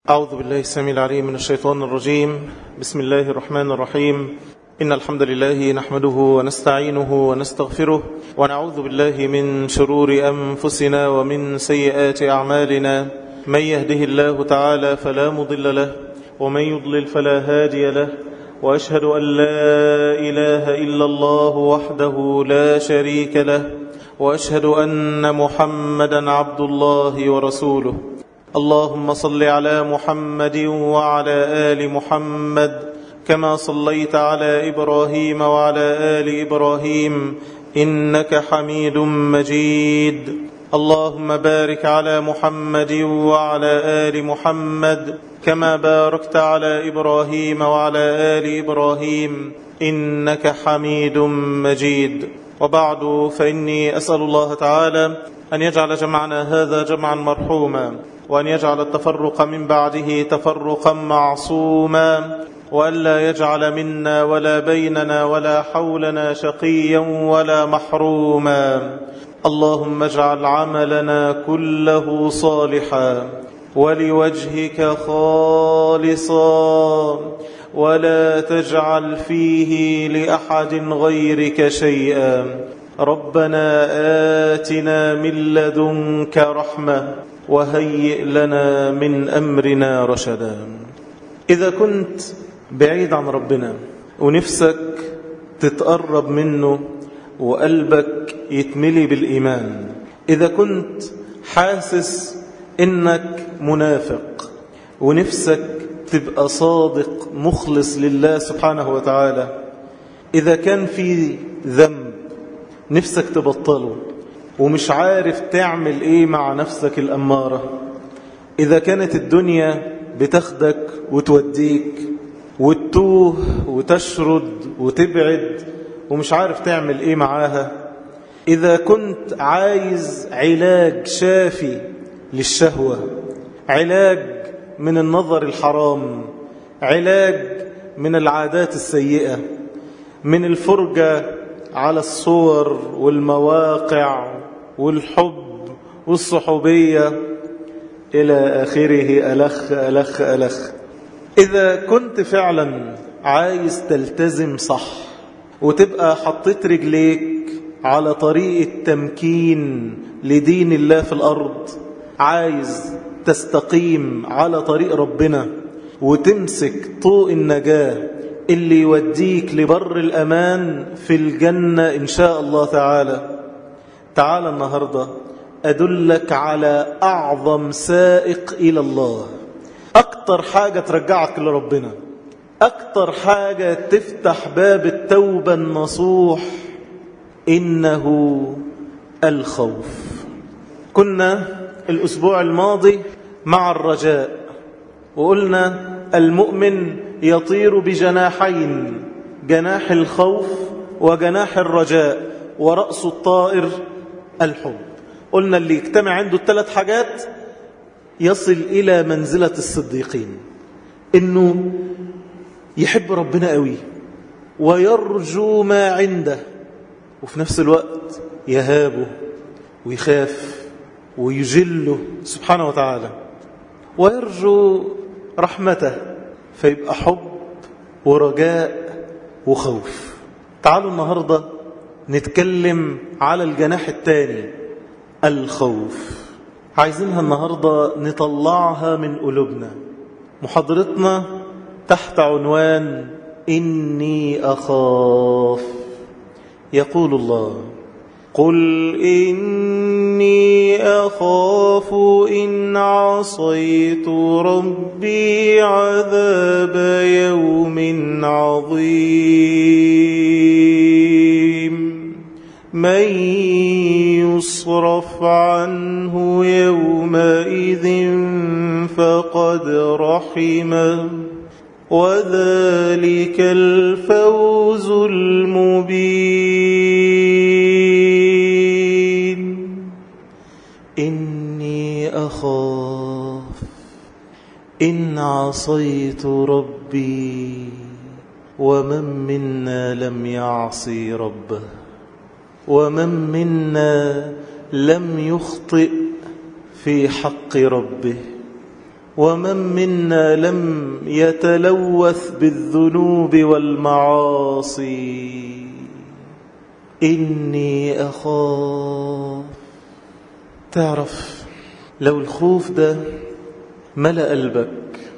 أعوذ بالله السميع العليم من الشيطان الرجيم بسم الله الرحمن الرحيم إن الحمد لله نحمده ونستعينه ونستغفره ونعوذ بالله من شرور أنفسنا ومن سيئات أعمالنا من يهده الله تعالى فلا مضل له ومن يضلل فلا هادي له وأشهد أن لا إله إلا الله وحده لا شريك له وأشهد أن محمدا عبد الله ورسوله اللهم صل على محمد وعلى آل محمد كما صليت على إبراهيم وعلى آل إبراهيم إنك حميد مجيد اللهم بارك على محمد وعلى آل محمد كما باركت على إبراهيم وعلى آل إبراهيم إنك حميد مجيد وبعد فإني أسأل الله تعالى أن يجعل جمعنا هذا جمعا مرحوما وأن يجعل التفرق من بعده تفرقا معصوما وألا يجعل منا ولا بيننا ولا حولنا شقيا ولا محروما اللهم اجعل عملنا كله صالحا ولوجهك خالصا ولا تجعل فيه لأحد غيرك شيئا ربنا آتنا من لدنك رحمة وهيئ لنا من أمرنا رشدا إذا كنت بعيد عن ربنا ونفسك تتقرب منه وقلبك يتملي بالإيمان إذا كنت حاسس إنك منافق ونفسك تبقى صادق مخلص لله سبحانه وتعالى إذا كان في ذنب نفسك تبطله ومش عارف تعمل ايه مع نفسك الأمارة إذا كانت الدنيا بتاخدك وتوديك وتتوه وتشرد وتبعد ومش عارف تعمل ايه معاها إذا كنت عايز علاج شافي للشهوة علاج من النظر الحرام علاج من العادات السيئة من الفرجة على الصور والمواقع والحب والصحوبية إلى آخره ألخ ألخ ألخ إذا كنت فعلا عايز تلتزم صح وتبقى حطيت رجليك على طريق التمكين لدين الله في الأرض عايز تستقيم على طريق ربنا وتمسك طوق النجاة اللي يوديك لبر الأمان في الجنة إن شاء الله تعالى تعالى النهاردة أدلك على أعظم سائق إلى الله أكتر حاجة ترجعك لربنا أكتر حاجة تفتح باب التوبة النصوح إنه الخوف كنا الأسبوع الماضي مع الرجاء وقلنا المؤمن يطير بجناحين جناح الخوف وجناح الرجاء ورأس الطائر الحب قلنا اللي يجتمع عنده الثلاث حاجات يصل إلى منزلة الصديقين إنه يحب ربنا قوي ويرجو ما عنده وفي نفس الوقت يهابه ويخاف ويجله سبحانه وتعالى ويرجو رحمته فيبقى حب ورجاء وخوف تعالوا النهاردة نتكلم على الجناح الثاني الخوف عايزينها النهاردة نطلعها من قلوبنا محاضرتنا تحت عنوان إني أخاف يقول الله قل إني أخاف إن عصيت ربي عذاب يوم عظيم من يصرف عنه يومئذ فقد رحمه وذلك الفوز المبين إني أخاف إن عصيت ربي ومن منا لم يعصي ربه ومن منا لم يخطئ في حق ربه ومن منا لم يتلوث بالذنوب والمعاصي إني أخاف تعرف لو الخوف ده ملأ قلبك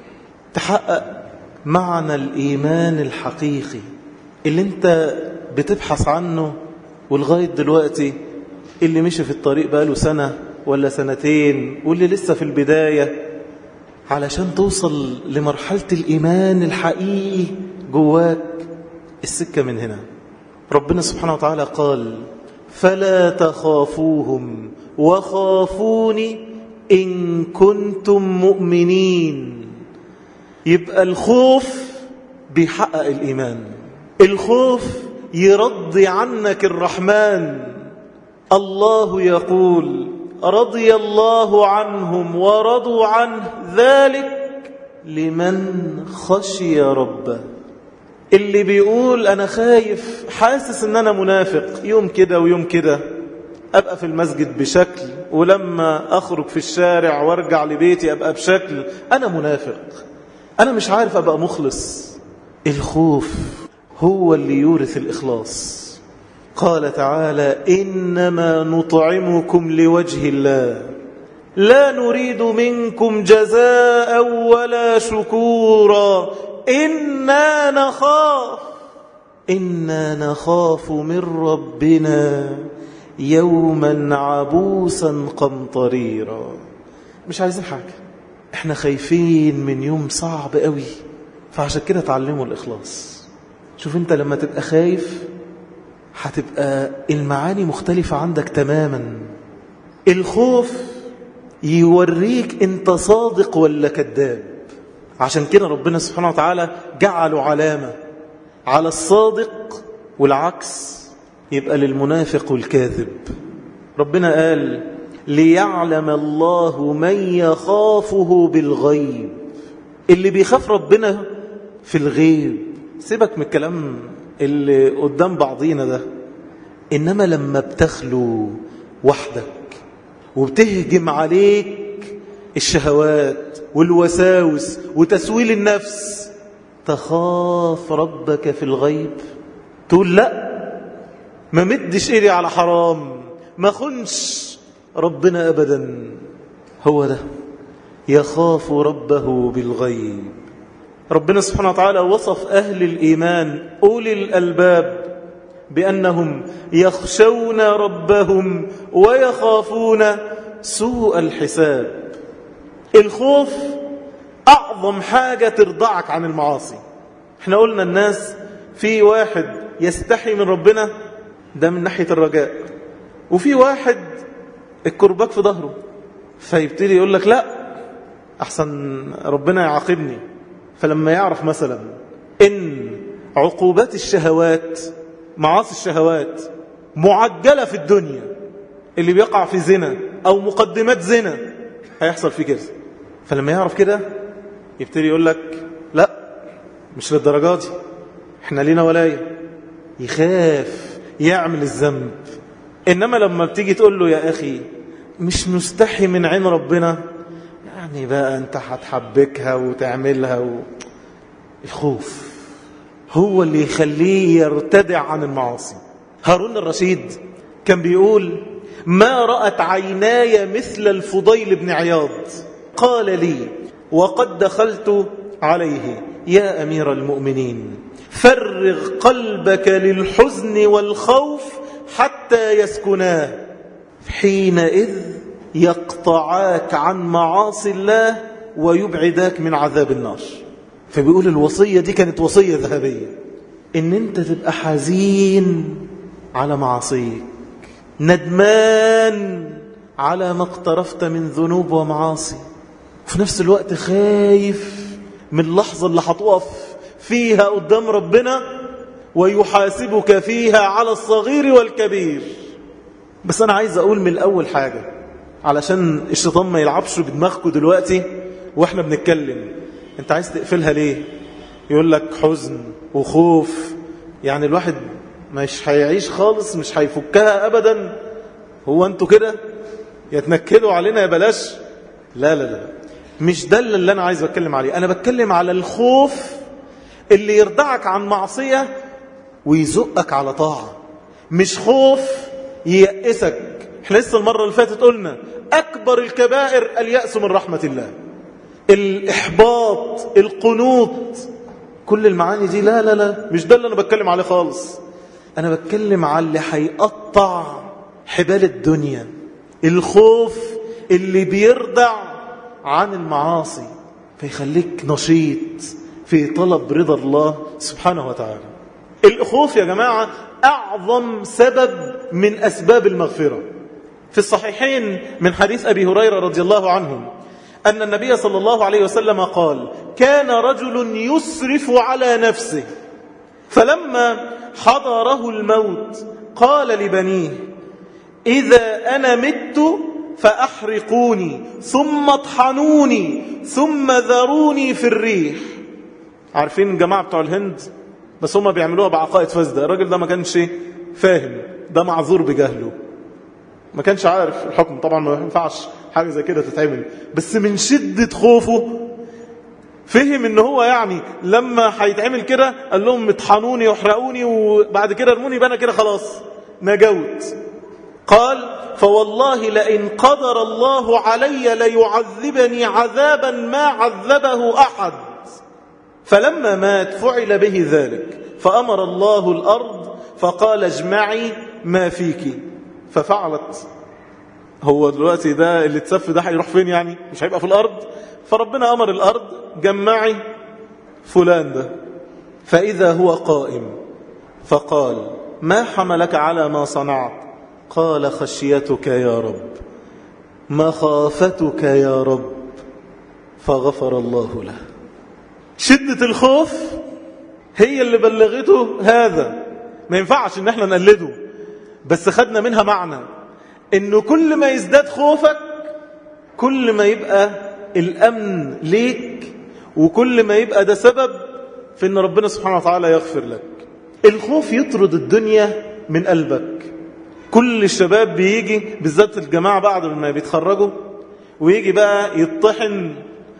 تحقق معنى الإيمان الحقيقي اللي انت بتبحث عنه ولغاية دلوقتي اللي مشي في الطريق بقاله سنة ولا سنتين واللي لسه في البداية علشان توصل لمرحلة الإيمان الحقيقي جواك السكة من هنا ربنا سبحانه وتعالى قال فلا تخافوهم وخافوني إن كنتم مؤمنين يبقى الخوف بيحقق الإيمان الخوف يرضي عنك الرحمن الله يقول رضي الله عنهم ورضوا عنه ذلك لمن خشي ربه اللي بيقول أنا خايف حاسس أن أنا منافق يوم كده ويوم كده أبقى في المسجد بشكل ولما أخرج في الشارع وارجع لبيتي أبقى بشكل أنا منافق أنا مش عارف أبقى مخلص الخوف هو اللي يورث الإخلاص قال تعالى إنما نطعمكم لوجه الله لا نريد منكم جزاء ولا شكورا إنا نخاف إنا نخاف من ربنا يوما عبوسا قمطريرا مش عايزين حاجة احنا خايفين من يوم صعب قوي فعشان كده تعلموا الإخلاص شوف انت لما تبقى خايف هتبقى المعاني مختلفة عندك تماما الخوف يوريك انت صادق ولا كذاب عشان كده ربنا سبحانه وتعالى جعله علامة على الصادق والعكس يبقى للمنافق والكاذب ربنا قال ليعلم الله من يخافه بالغيب اللي بيخاف ربنا في الغيب سيبك من الكلام اللي قدام بعضينا ده إنما لما بتخلو وحدك وبتهجم عليك الشهوات والوساوس وتسويل النفس تخاف ربك في الغيب تقول لا ما مدش ايدي على حرام ما خنش ربنا أبدا هو ده يخاف ربه بالغيب ربنا سبحانه وتعالى وصف أهل الإيمان أولي الألباب بأنهم يخشون ربهم ويخافون سوء الحساب الخوف أعظم حاجة ترضعك عن المعاصي احنا قلنا الناس في واحد يستحي من ربنا ده من ناحية الرجاء وفي واحد الكرباك في ظهره فيبتدي يقول لك لا أحسن ربنا يعاقبني فلما يعرف مثلا إن عقوبات الشهوات معاصي الشهوات معجلة في الدنيا اللي بيقع في زنا أو مقدمات زنا هيحصل فيه كده فلما يعرف كده يبتدي يقول لك لا مش للدرجة دي احنا لينا ولاية يخاف يعمل الذنب إنما لما بتيجي تقول له يا أخي مش مستحي من عين ربنا يعني بقى أنت هتحبكها وتعملها و... الخوف هو اللي يخليه يرتدع عن المعاصي هارون الرشيد كان بيقول ما رأت عيناي مثل الفضيل بن عياض قال لي وقد دخلت عليه يا أمير المؤمنين فرغ قلبك للحزن والخوف حتى يسكناه حينئذ يقطعاك عن معاصي الله ويبعداك من عذاب النار فبيقول الوصية دي كانت وصية ذهبية ان انت تبقى حزين على معاصيك ندمان على ما اقترفت من ذنوب ومعاصي وفي نفس الوقت خايف من اللحظة اللي هتقف فيها قدام ربنا ويحاسبك فيها على الصغير والكبير بس أنا عايز أقول من الأول حاجة علشان الشيطان ما يلعبش بدماغكم دلوقتي وإحنا بنتكلم أنت عايز تقفلها ليه يقول لك حزن وخوف يعني الواحد مش هيعيش خالص مش هيفكها أبدا هو أنتوا كده يتنكدوا علينا يا بلاش لا لا لا مش ده اللي أنا عايز أتكلم عليه أنا بتكلم على الخوف اللي يردعك عن معصية ويزقك على طاعة مش خوف ييأسك احنا لسه المرة اللي فاتت قلنا أكبر الكبائر اليأس من رحمة الله الإحباط القنوط كل المعاني دي لا لا لا مش ده اللي أنا بتكلم عليه خالص أنا بتكلم على اللي هيقطع حبال الدنيا الخوف اللي بيردع عن المعاصي فيخليك نشيط في طلب رضا الله سبحانه وتعالى الخوف يا جماعة أعظم سبب من أسباب المغفرة في الصحيحين من حديث أبي هريرة رضي الله عنه أن النبي صلى الله عليه وسلم قال كان رجل يسرف على نفسه فلما حضره الموت قال لبنيه إذا أنا مت فأحرقوني ثم اطحنوني ثم ذروني في الريح عارفين الجماعة بتوع الهند بس هم بيعملوها بعقائد فاسدة الراجل ده ما كانش فاهم ده معذور بجهله ما كانش عارف الحكم طبعا ما ينفعش حاجة زي كده تتعمل بس من شدة خوفه فهم ان هو يعني لما هيتعمل كده قال لهم اطحنوني واحرقوني وبعد كده ارموني يبقى انا كده خلاص نجوت قال فوالله لئن قدر الله علي ليعذبني عذابا ما عذبه أحد فلما مات فعل به ذلك فأمر الله الأرض فقال اجمعي ما فيك ففعلت هو دلوقتي ده اللي اتسف ده هيروح فين يعني مش هيبقى في الأرض فربنا أمر الأرض جمعي فلان ده فإذا هو قائم فقال ما حملك على ما صنعت قال خشيتك يا رب مخافتك يا رب فغفر الله له شدة الخوف هي اللي بلغته هذا ما ينفعش ان احنا نقلده بس خدنا منها معنى انه كل ما يزداد خوفك كل ما يبقى الامن ليك وكل ما يبقى ده سبب في ان ربنا سبحانه وتعالى يغفر لك الخوف يطرد الدنيا من قلبك كل الشباب بيجي بالذات الجماعة بعد ما بيتخرجوا ويجي بقى يطحن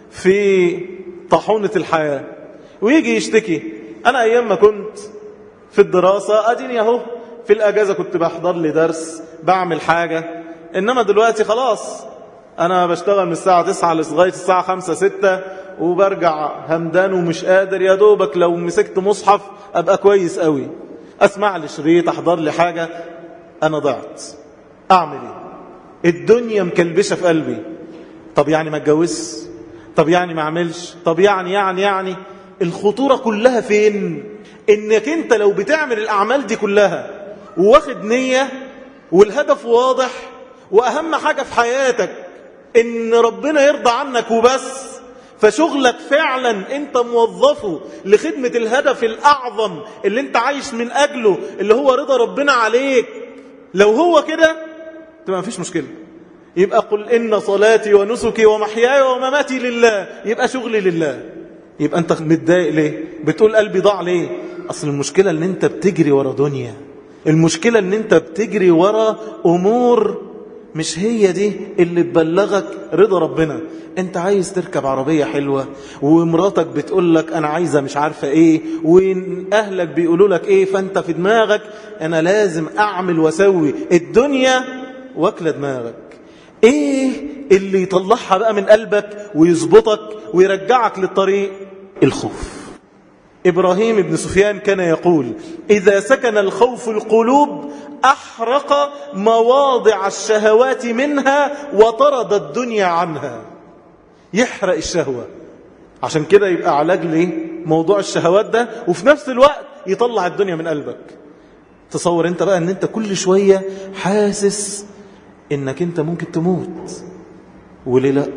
في طاحونة الحياة ويجي يشتكي أنا أيام ما كنت في الدراسة أديني أهو في الأجازة كنت بحضر لي درس بعمل حاجة إنما دلوقتي خلاص أنا بشتغل من الساعة 9 لغاية الساعة 5 6 وبرجع همدان ومش قادر يا دوبك لو مسكت مصحف أبقى كويس قوي أسمع لي شريط أحضر لي حاجة أنا ضعت أعمل إيه الدنيا مكلبشة في قلبي طب يعني ما اتجوزش طب يعني ما اعملش طب يعني يعني يعني الخطورة كلها فين انك انت لو بتعمل الاعمال دي كلها وواخد نية والهدف واضح واهم حاجة في حياتك ان ربنا يرضى عنك وبس فشغلك فعلا انت موظفه لخدمة الهدف الاعظم اللي انت عايش من اجله اللي هو رضا ربنا عليك لو هو كده تبقى مفيش مشكلة يبقى قل إن صلاتي ونسكي ومحياي ومماتي لله يبقى شغلي لله يبقى أنت متضايق ليه بتقول قلبي ضاع ليه أصل المشكلة أن أنت بتجري ورا دنيا المشكلة أن أنت بتجري ورا أمور مش هي دي اللي تبلغك رضا ربنا انت عايز تركب عربية حلوة ومراتك بتقول لك انا عايزة مش عارفة ايه واهلك بيقولوا لك ايه فانت في دماغك انا لازم اعمل واسوي الدنيا واكلة دماغك ايه اللي يطلعها بقى من قلبك ويظبطك ويرجعك للطريق الخوف إبراهيم بن سفيان كان يقول إذا سكن الخوف القلوب أحرق مواضع الشهوات منها وطرد الدنيا عنها يحرق الشهوة عشان كده يبقى علاج ليه موضوع الشهوات ده وفي نفس الوقت يطلع الدنيا من قلبك تصور انت بقى ان انت كل شوية حاسس انك انت ممكن تموت وليه لا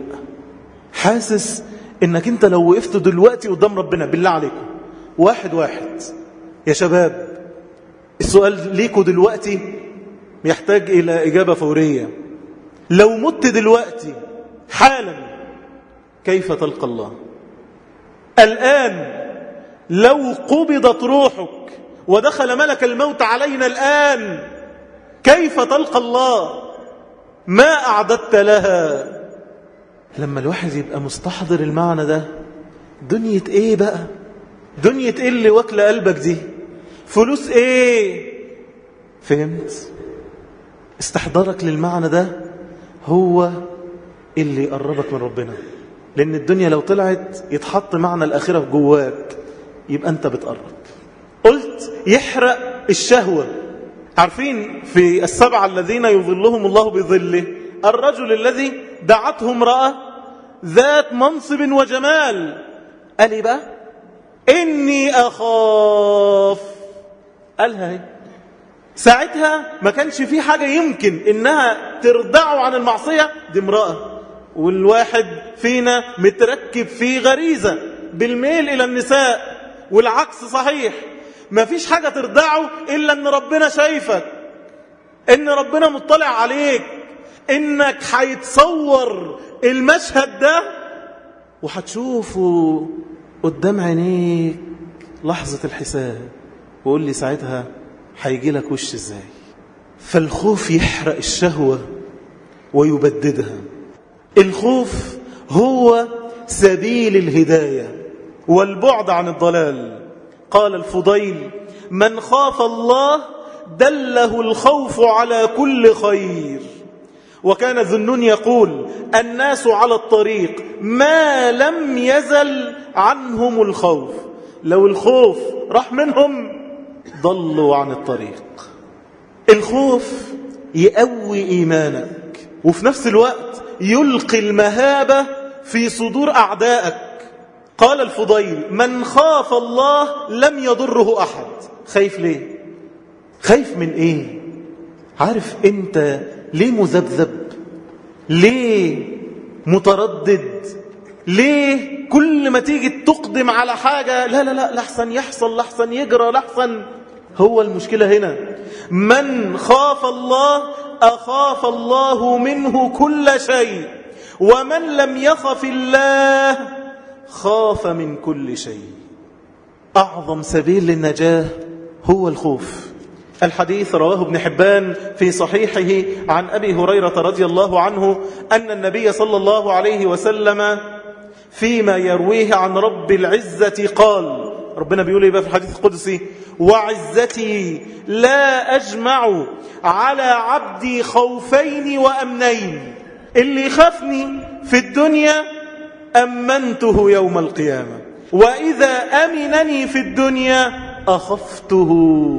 حاسس انك انت لو وقفت دلوقتي قدام ربنا بالله عليكم واحد واحد يا شباب السؤال ليكوا دلوقتي يحتاج إلى إجابة فورية لو مت دلوقتي حالا كيف تلقى الله الآن لو قبضت روحك ودخل ملك الموت علينا الآن كيف تلقى الله ما أعددت لها لما الواحد يبقى مستحضر المعنى ده دنيا ايه بقى دنيا ايه اللي واكله قلبك دي فلوس ايه فهمت استحضارك للمعنى ده هو اللي يقربك من ربنا لأن الدنيا لو طلعت يتحط معنى الآخرة جواك يبقى أنت بتقرب قلت يحرق الشهوة عارفين في السبعة الذين يظلهم الله بظله الرجل الذي دعته امرأة ذات منصب وجمال قال إيه بقى إني أخاف قالها هي ساعتها ما كانش في حاجة يمكن إنها تردعه عن المعصية دي امرأة والواحد فينا متركب في غريزة بالميل إلى النساء والعكس صحيح ما فيش حاجة تردعه إلا أن ربنا شايفك إن ربنا مطلع عليك إنك هيتصور المشهد ده وهتشوفه قدام عينيك لحظة الحساب وقول لي ساعتها هيجي لك وش ازاي فالخوف يحرق الشهوة ويبددها الخوف هو سبيل الهداية والبعد عن الضلال قال الفضيل من خاف الله دله الخوف على كل خير وكان ذنون يقول الناس على الطريق ما لم يزل عنهم الخوف لو الخوف راح منهم ضلوا عن الطريق الخوف يقوي إيمانك وفي نفس الوقت يلقي المهابة في صدور أعدائك قال الفضيل من خاف الله لم يضره أحد خايف ليه خايف من إيه عارف أنت ليه مذبذب ليه متردد ليه كل ما تيجي تقدم على حاجة لا لا لا لحسن يحصل لحسن يجرى لحسن هو المشكلة هنا من خاف الله أخاف الله منه كل شيء ومن لم يخف الله خاف من كل شيء أعظم سبيل للنجاة هو الخوف الحديث رواه ابن حبان في صحيحه عن أبي هريرة رضي الله عنه أن النبي صلى الله عليه وسلم فيما يرويه عن رب العزة قال ربنا بيقول ايه بقى في الحديث القدسي وعزتي لا أجمع على عبدي خوفين وأمنين اللي خافني في الدنيا أمنته يوم القيامة وإذا أمنني في الدنيا أخفته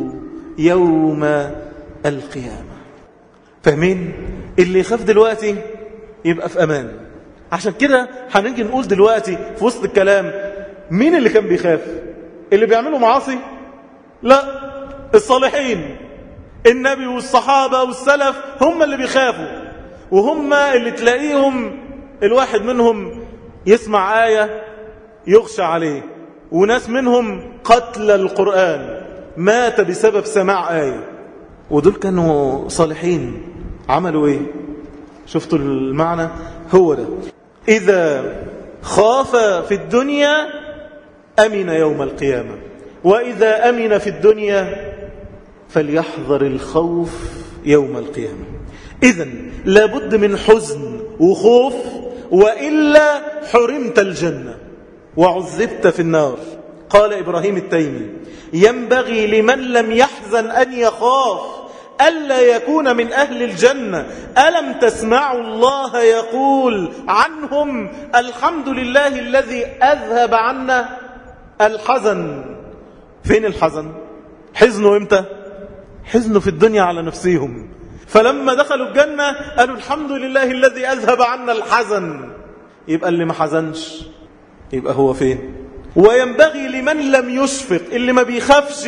يوم القيامة فاهمين اللي يخاف دلوقتي يبقى في أمان عشان كده هنيجي نقول دلوقتي في وسط الكلام مين اللي كان بيخاف اللي بيعملوا معاصي لا الصالحين النبي والصحابة والسلف هم اللي بيخافوا وهم اللي تلاقيهم الواحد منهم يسمع آية يخشى عليه وناس منهم قتل القرآن مات بسبب سماع آية ودول كانوا صالحين عملوا ايه شفتوا المعنى هو ده إذا خاف في الدنيا أمن يوم القيامة وإذا أمن في الدنيا فليحذر الخوف يوم القيامة إذا لابد من حزن وخوف وإلا حرمت الجنة وعذبت في النار قال إبراهيم التيمي ينبغي لمن لم يحزن أن يخاف ألا يكون من أهل الجنة ألم تسمعوا الله يقول عنهم الحمد لله الذي أذهب عنا الحزن فين الحزن حزنوا امتى حزنوا في الدنيا على نفسهم فلما دخلوا الجنة قالوا الحمد لله الذي أذهب عنا الحزن يبقى اللي ما حزنش يبقى هو فين وينبغي لمن لم يشفق اللي ما بيخافش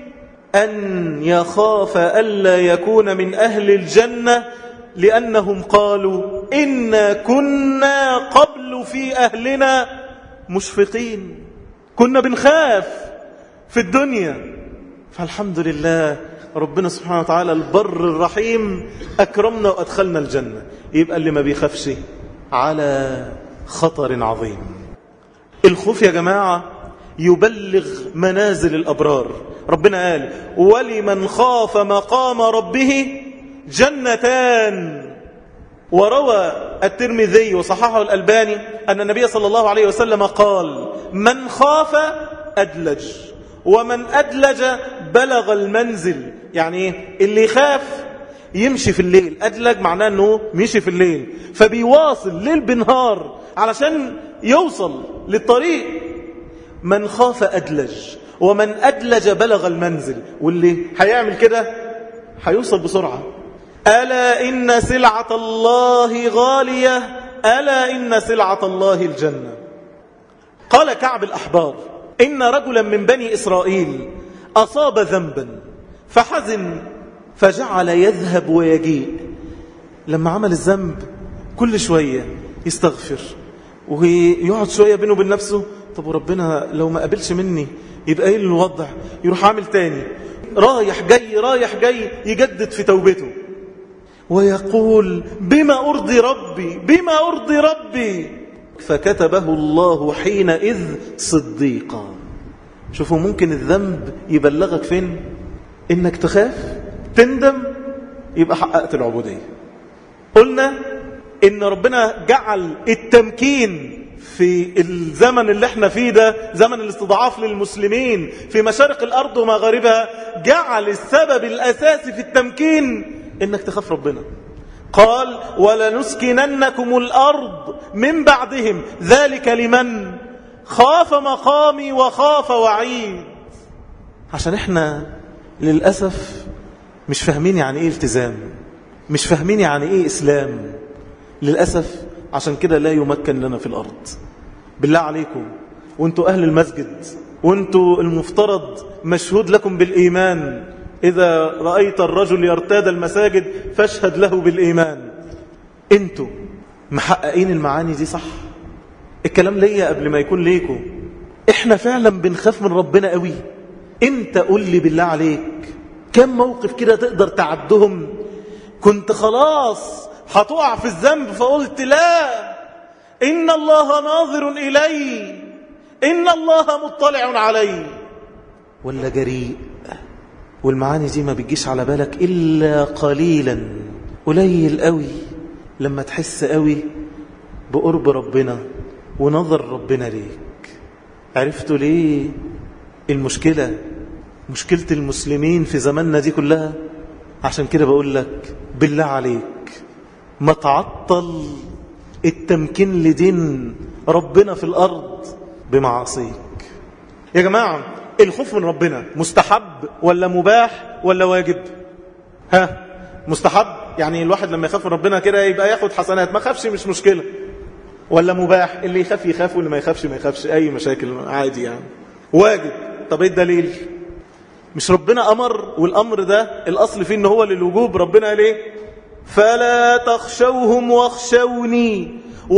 أن يخاف ألا يكون من أهل الجنة لأنهم قالوا إنا كنا قبل في أهلنا مشفقين كنا بنخاف في الدنيا فالحمد لله ربنا سبحانه وتعالى البر الرحيم أكرمنا وأدخلنا الجنة يبقى اللي ما بيخافش على خطر عظيم الخوف يا جماعة يبلغ منازل الأبرار ربنا قال ولمن خاف مقام ربه جنتان وروى الترمذي وصححه الألباني أن النبي صلى الله عليه وسلم قال من خاف أدلج ومن أدلج بلغ المنزل يعني اللي خاف يمشي في الليل أدلج معناه أنه مشي في الليل فبيواصل ليل بنهار علشان يوصل للطريق من خاف أدلج ومن أدلج بلغ المنزل واللي هيعمل كده هيوصل بسرعة ألا إن سلعة الله غالية ألا إن سلعة الله الجنة قال كعب الأحبار إن رجلا من بني إسرائيل أصاب ذنبا فحزن فجعل يذهب ويجيء لما عمل الذنب كل شوية يستغفر ويقعد شوية بينه وبين نفسه طب وربنا لو ما قبلش مني يبقى ايه الوضع يروح عامل تاني رايح جاي رايح جاي يجدد في توبته ويقول بما أرضي ربي بما أرضي ربي فكتبه الله حينئذ صديقا شوفوا ممكن الذنب يبلغك فين انك تخاف تندم يبقى حققت العبودية قلنا ان ربنا جعل التمكين في الزمن اللي احنا فيه ده زمن الاستضعاف للمسلمين في مشارق الأرض ومغاربها جعل السبب الأساسي في التمكين انك تخاف ربنا قال ولنسكننكم الأرض من بعدهم ذلك لمن خاف مقامي وخاف وعيد عشان احنا للأسف مش فاهمين يعني ايه التزام مش فاهمين يعني ايه إسلام للأسف عشان كده لا يمكن لنا في الأرض بالله عليكم وانتوا أهل المسجد وانتوا المفترض مشهود لكم بالإيمان إذا رأيت الرجل يرتاد المساجد فاشهد له بالإيمان انتوا محققين المعاني دي صح الكلام ليا قبل ما يكون ليكم احنا فعلا بنخاف من ربنا قوي انت قول لي بالله عليك كم موقف كده تقدر تعدهم كنت خلاص هتقع في الذنب فقلت لا إن الله ناظر إلي إن الله مطلع علي ولا جريء والمعاني دي ما بتجيش على بالك إلا قليلا قليل قوي لما تحس قوي بقرب ربنا ونظر ربنا ليك عرفتوا ليه المشكلة مشكلة المسلمين في زماننا دي كلها عشان كده بقول لك بالله عليك ما تعطل التمكين لدين ربنا في الأرض بمعاصيك يا جماعة الخوف من ربنا مستحب ولا مباح ولا واجب ها مستحب يعني الواحد لما يخاف من ربنا كده يبقى ياخد حسنات ما خافش مش مشكلة ولا مباح اللي يخاف يخاف واللي ما يخافش ما يخافش أي مشاكل عادي يعني واجب طب ايه الدليل مش ربنا أمر والأمر ده الأصل فيه ان هو للوجوب ربنا قال ايه فلا تخشوهم واخشوني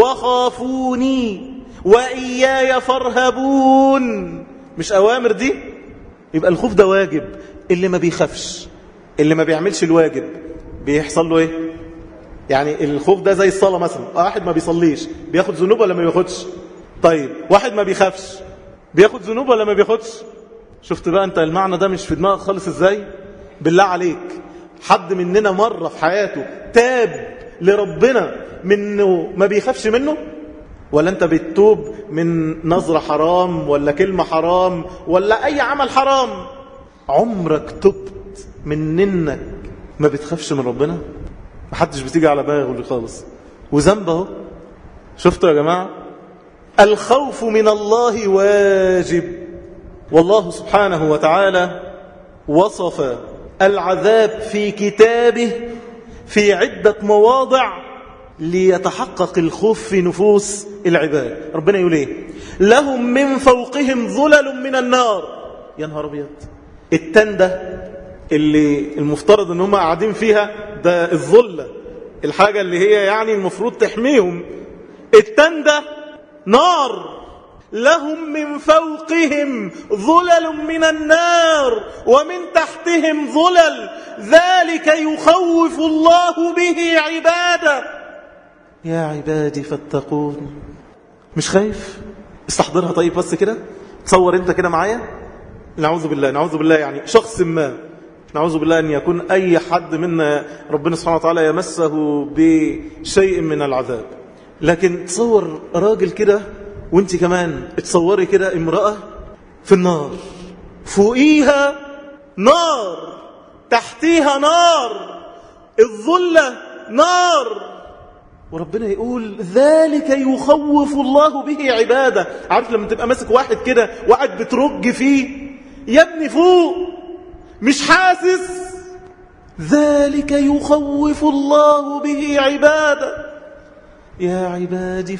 وخافوني وإياي فارهبون مش أوامر دي يبقى الخوف ده واجب اللي ما بيخافش اللي ما بيعملش الواجب بيحصل له ايه يعني الخوف ده زي الصلاة مثلا واحد ما بيصليش بياخد ذنوب ولا ما بياخدش طيب واحد ما بيخافش بياخد ذنوب ولا ما بياخدش شفت بقى انت المعنى ده مش في دماغك خالص ازاي بالله عليك حد مننا مرة في حياته تاب لربنا منه ما بيخافش منه ولا انت بتتوب من نظرة حرام ولا كلمة حرام ولا اي عمل حرام عمرك تبت من انك ما بتخافش من ربنا محدش بتيجي على باغه خالص وذنب اهو شفتوا يا جماعة الخوف من الله واجب والله سبحانه وتعالى وصف العذاب في كتابه في عدة مواضع ليتحقق الخوف في نفوس العباد ربنا يقول ايه لهم من فوقهم ظلل من النار يا نهار ابيض التندة اللي المفترض ان هم قاعدين فيها ده الظلة الحاجة اللي هي يعني المفروض تحميهم التندة نار لهم من فوقهم ظلل من النار ومن تحتهم ظلل ذلك يخوف الله به عباده يا عبادي فاتقون مش خايف استحضرها طيب بس كده تصور انت كده معايا نعوذ بالله نعوذ بالله يعني شخص ما نعوذ بالله أن يكون أي حد منا ربنا سبحانه وتعالى يمسه بشيء من العذاب لكن تصور راجل كده وانت كمان تصوري كده امرأة في النار فوقيها نار تحتيها نار الظلة نار وربنا يقول ذلك يخوف الله به عباده عارف لما تبقى ماسك واحد كده وقاعد بترج فيه يا ابني فوق مش حاسس ذلك يخوف الله به عباده يا عبادي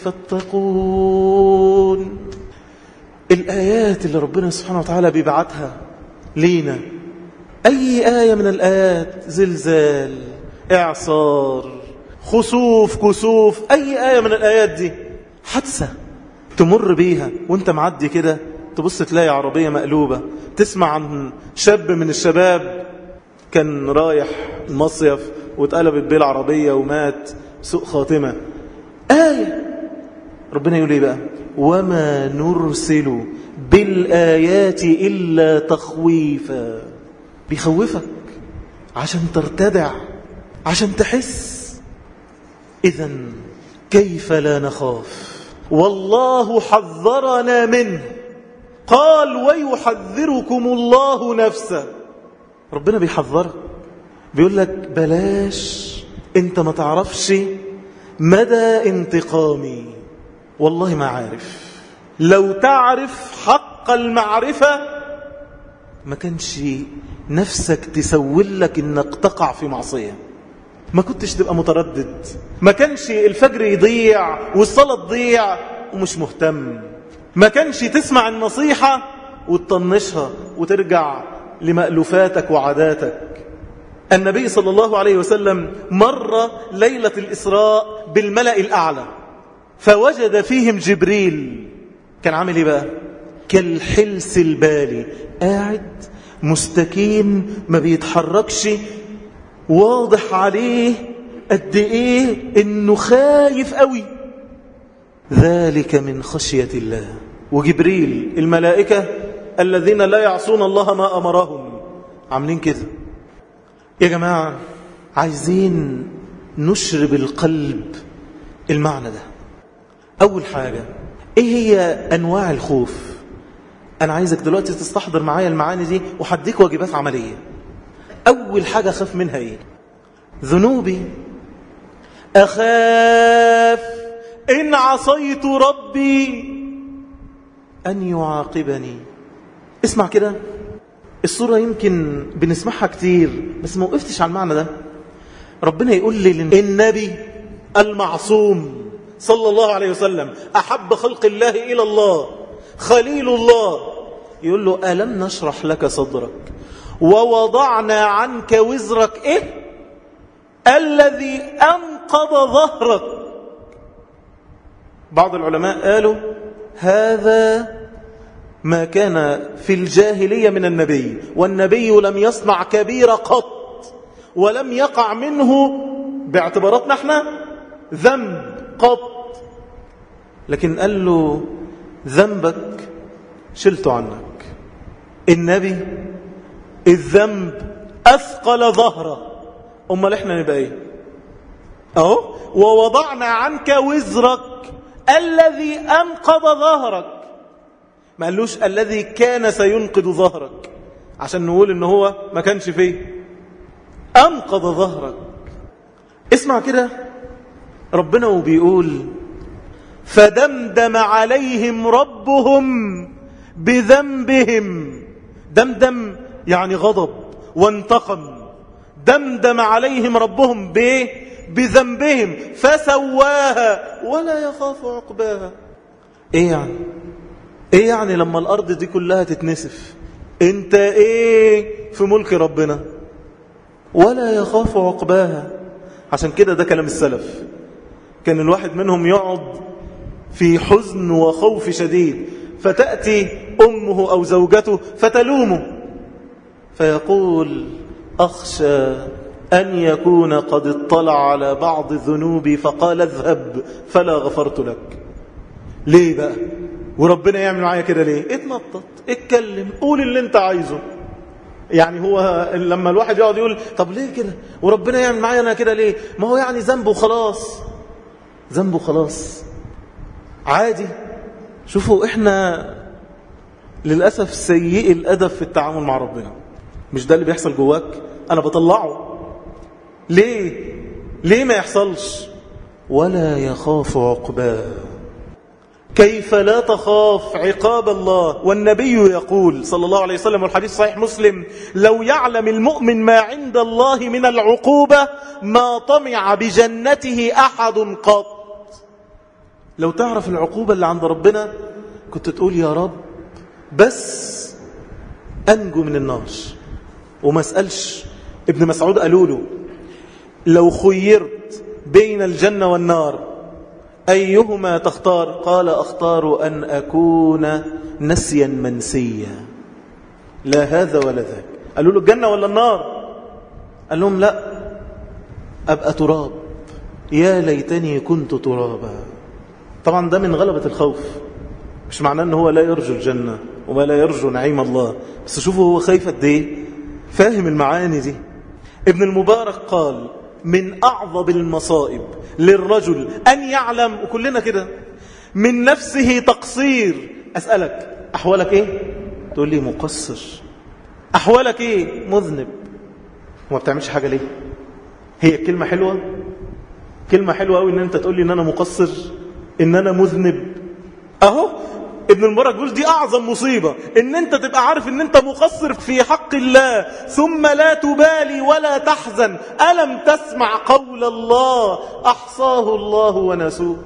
فاتقون الآيات اللي ربنا سبحانه وتعالى بيبعتها لينا أي آية من الآيات زلزال إعصار خسوف كسوف أي آية من الآيات دي حادثة تمر بيها وانت معدي كده تبص تلاقي عربية مقلوبة تسمع عن شاب من الشباب كان رايح مصيف واتقلبت بيه العربية ومات سوء خاتمة آية ربنا يقول ايه بقى وما نرسل بالآيات إلا تخويفا بيخوفك عشان ترتدع عشان تحس إذا كيف لا نخاف والله حذرنا منه قال ويحذركم الله نفسه ربنا بيحذرك بيقول لك بلاش انت ما تعرفش مدى انتقامي والله ما عارف لو تعرف حق المعرفة ما كانش نفسك تسول لك انك تقع في معصية ما كنتش تبقى متردد ما كانش الفجر يضيع والصلاة تضيع ومش مهتم ما كانش تسمع النصيحة وتطنشها وترجع لمألوفاتك وعاداتك النبي صلى الله عليه وسلم مر ليلة الإسراء بالملأ الأعلى فوجد فيهم جبريل كان عامل ايه بقى كالحلس البالي قاعد مستكين ما بيتحركش واضح عليه قد ايه انه خايف قوي ذلك من خشية الله وجبريل الملائكة الذين لا يعصون الله ما أمرهم عاملين كده يا جماعة عايزين نشرب القلب المعنى ده أول حاجة إيه هي أنواع الخوف أنا عايزك دلوقتي تستحضر معايا المعاني دي وحديك واجبات عملية أول حاجة خاف منها إيه ذنوبي أخاف إن عصيت ربي أن يعاقبني اسمع كده الصورة يمكن بنسمعها كتير بس ما وقفتش على المعنى ده ربنا يقول لي النبي المعصوم صلى الله عليه وسلم أحب خلق الله إلى الله خليل الله يقول له ألم نشرح لك صدرك ووضعنا عنك وزرك إيه الذي أنقض ظهرك بعض العلماء قالوا هذا ما كان في الجاهلية من النبي والنبي لم يصنع كبير قط ولم يقع منه باعتباراتنا احنا ذنب قط لكن قال له ذنبك شلته عنك النبي الذنب أثقل ظهره أمال إحنا نبقى إيه أهو ووضعنا عنك وزرك الذي أنقض ظهرك ما قالوش الذي كان سينقض ظهرك عشان نقول إن هو ما كانش فيه أنقض ظهرك اسمع كده ربنا وبيقول فدمدم عليهم ربهم بذنبهم دمدم يعني غضب وانتقم دمدم عليهم ربهم بايه بذنبهم فسواها ولا يخاف عقباها ايه يعني ايه يعني لما الارض دي كلها تتنسف انت ايه في ملك ربنا ولا يخاف عقباها عشان كده ده كلام السلف كان الواحد منهم يقعد في حزن وخوف شديد فتأتي أمه أو زوجته فتلومه فيقول أخشى أن يكون قد اطلع على بعض ذنوبي فقال اذهب فلا غفرت لك ليه بقى وربنا يعمل معايا كده ليه اتنطط اتكلم قول اللي انت عايزه يعني هو لما الواحد يقعد يقول طب ليه كده وربنا يعمل معايا انا كده ليه ما هو يعني ذنبه خلاص ذنبه خلاص عادي شوفوا احنا للأسف سيء الأدب في التعامل مع ربنا مش ده اللي بيحصل جواك أنا بطلعه ليه ليه ما يحصلش ولا يخاف عقباه كيف لا تخاف عقاب الله والنبي يقول صلى الله عليه وسلم والحديث صحيح مسلم لو يعلم المؤمن ما عند الله من العقوبة ما طمع بجنته أحد قط لو تعرف العقوبة اللي عند ربنا كنت تقول يا رب بس أنجو من النار وما اسألش ابن مسعود قالوا له لو خيرت بين الجنة والنار أيهما تختار قال أختار أن أكون نسيا منسيا لا هذا ولا ذاك قالوا له الجنة ولا النار قال لهم لا أبقى تراب يا ليتني كنت ترابا طبعا ده من غلبة الخوف مش معناه ان هو لا يرجو الجنة وما لا يرجو نعيم الله بس شوفوا هو خايف قد ايه فاهم المعاني دي ابن المبارك قال من أعظم المصائب للرجل أن يعلم وكلنا كده من نفسه تقصير أسألك أحوالك إيه؟ تقول لي مقصر أحوالك إيه؟ مذنب وما بتعملش حاجة ليه؟ هي كلمة حلوة؟ كلمة حلوة قوي إن أنت تقول لي إن أنا مقصر إن أنا مذنب أهو ابن المبارك بيقول دي أعظم مصيبة إن أنت تبقى عارف إن أنت مقصر في حق الله ثم لا تبالي ولا تحزن ألم تسمع قول الله أحصاه الله ونسوه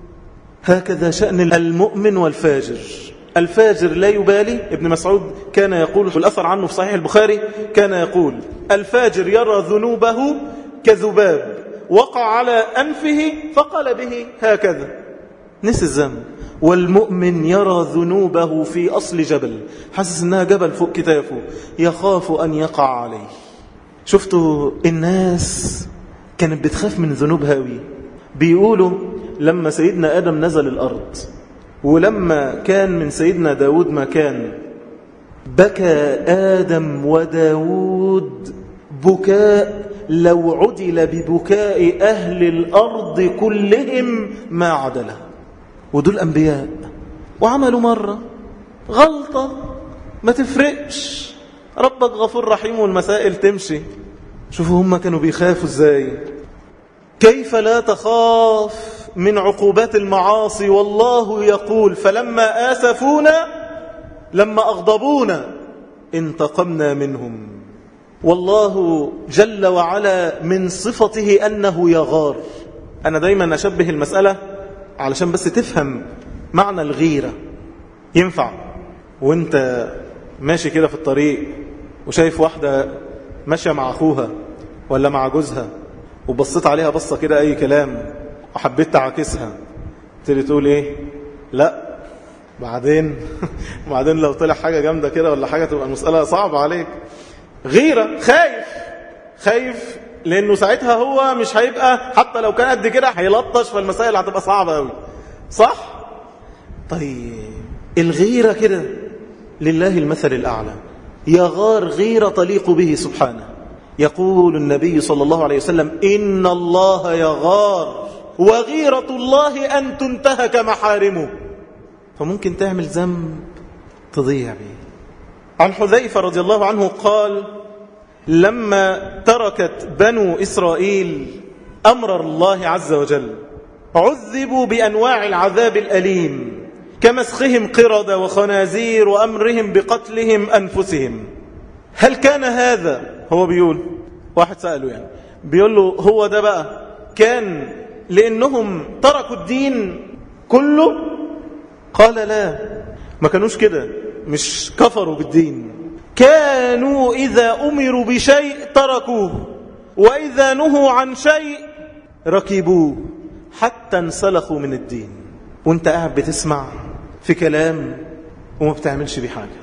هكذا شأن المؤمن والفاجر الفاجر لا يبالي ابن مسعود كان يقول في الأثر عنه في صحيح البخاري كان يقول الفاجر يرى ذنوبه كذباب وقع على أنفه فقال به هكذا نسي الذنب والمؤمن يرى ذنوبه في أصل جبل حاسس أنها جبل فوق كتافه يخاف أن يقع عليه شفتوا الناس كانت بتخاف من ذنوبها قوي بيقولوا لما سيدنا آدم نزل الأرض ولما كان من سيدنا داود ما كان بكى آدم وداود بكاء لو عدل ببكاء أهل الأرض كلهم ما عدله ودول أنبياء وعملوا مرة غلطة ما تفرقش ربك غفور رحيم والمسائل تمشي شوفوا هم كانوا بيخافوا ازاي كيف لا تخاف من عقوبات المعاصي والله يقول فلما آسفونا لما أغضبونا انتقمنا منهم والله جل وعلا من صفته أنه يغار أنا دايما أشبه المسألة علشان بس تفهم معنى الغيرة ينفع وانت ماشي كده في الطريق وشايف واحدة ماشية مع أخوها ولا مع جوزها وبصيت عليها بصة كده أي كلام وحبيت تعاكسها تبتدي تقول إيه لا بعدين بعدين لو طلع حاجة جامدة كده ولا حاجة تبقى المسألة صعبة عليك غيرة خايف خايف لانه ساعتها هو مش هيبقى حتى لو كان قد كده هيلطش فالمسائل هتبقى صعبه قوي صح طيب الغيره كده لله المثل الاعلى يغار غيره تليق به سبحانه يقول النبي صلى الله عليه وسلم ان الله يغار وغيره الله ان تنتهك محارمه فممكن تعمل ذنب تضيع به عن حذيفه رضي الله عنه قال لما تركت بنو إسرائيل أمر الله عز وجل عذبوا بأنواع العذاب الأليم كمسخهم قردة وخنازير وأمرهم بقتلهم أنفسهم هل كان هذا هو بيقول واحد سأله يعني بيقول له هو ده بقى كان لأنهم تركوا الدين كله قال لا ما كانوش كده مش كفروا بالدين كانوا إذا أمروا بشيء تركوه وإذا نهوا عن شيء ركبوه حتى انسلخوا من الدين وانت قاعد بتسمع في كلام وما بتعملش بيه حاجة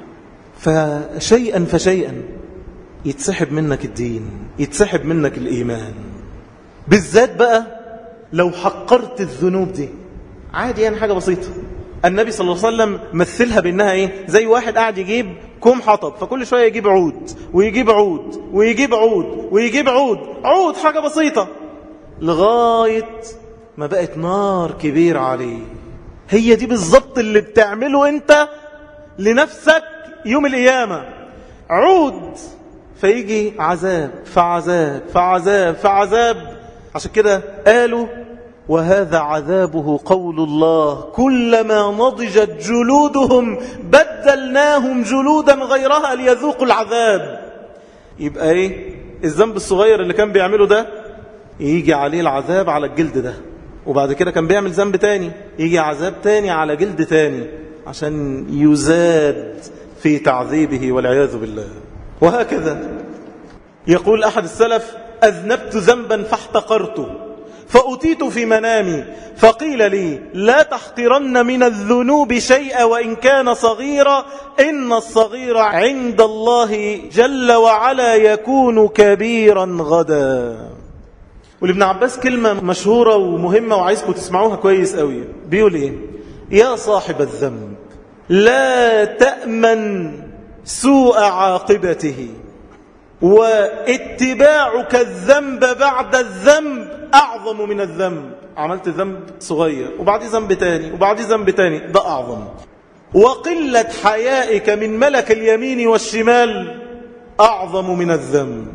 فشيئا فشيئا يتسحب منك الدين يتسحب منك الإيمان بالذات بقى لو حقرت الذنوب دي عادي يعني حاجة بسيطة النبي صلى الله عليه وسلم مثلها بأنها إيه زي واحد قاعد يجيب كوم حطب فكل شوية يجيب عود ويجيب عود ويجيب عود ويجيب عود عود حاجة بسيطة لغاية ما بقت نار كبير عليه هي دي بالظبط اللي بتعمله انت لنفسك يوم القيامة عود فيجي عذاب فعذاب فعذاب فعذاب عشان كده قالوا وهذا عذابه قول الله كلما نضجت جلودهم بدلناهم جلودا غيرها ليذوقوا العذاب يبقى ايه الذنب الصغير اللي كان بيعمله ده يجي عليه العذاب على الجلد ده وبعد كده كان بيعمل ذنب تاني يجي عذاب تاني على جلد تاني عشان يزاد في تعذيبه والعياذ بالله وهكذا يقول أحد السلف أذنبت ذنبا فاحتقرته فأتيت في منامي فقيل لي لا تحقرن من الذنوب شيئا وإن كان صغيرا إن الصغير عند الله جل وعلا يكون كبيرا غدا ولابن عباس كلمة مشهورة ومهمة وعايزكم تسمعوها كويس قوي بيقول إيه يا صاحب الذنب لا تأمن سوء عاقبته واتباعك الذنب بعد الذنب أعظم من الذنب عملت ذنب صغير وبعد ذنب تاني وبعد ذنب تاني ده أعظم وقلة حيائك من ملك اليمين والشمال أعظم من الذنب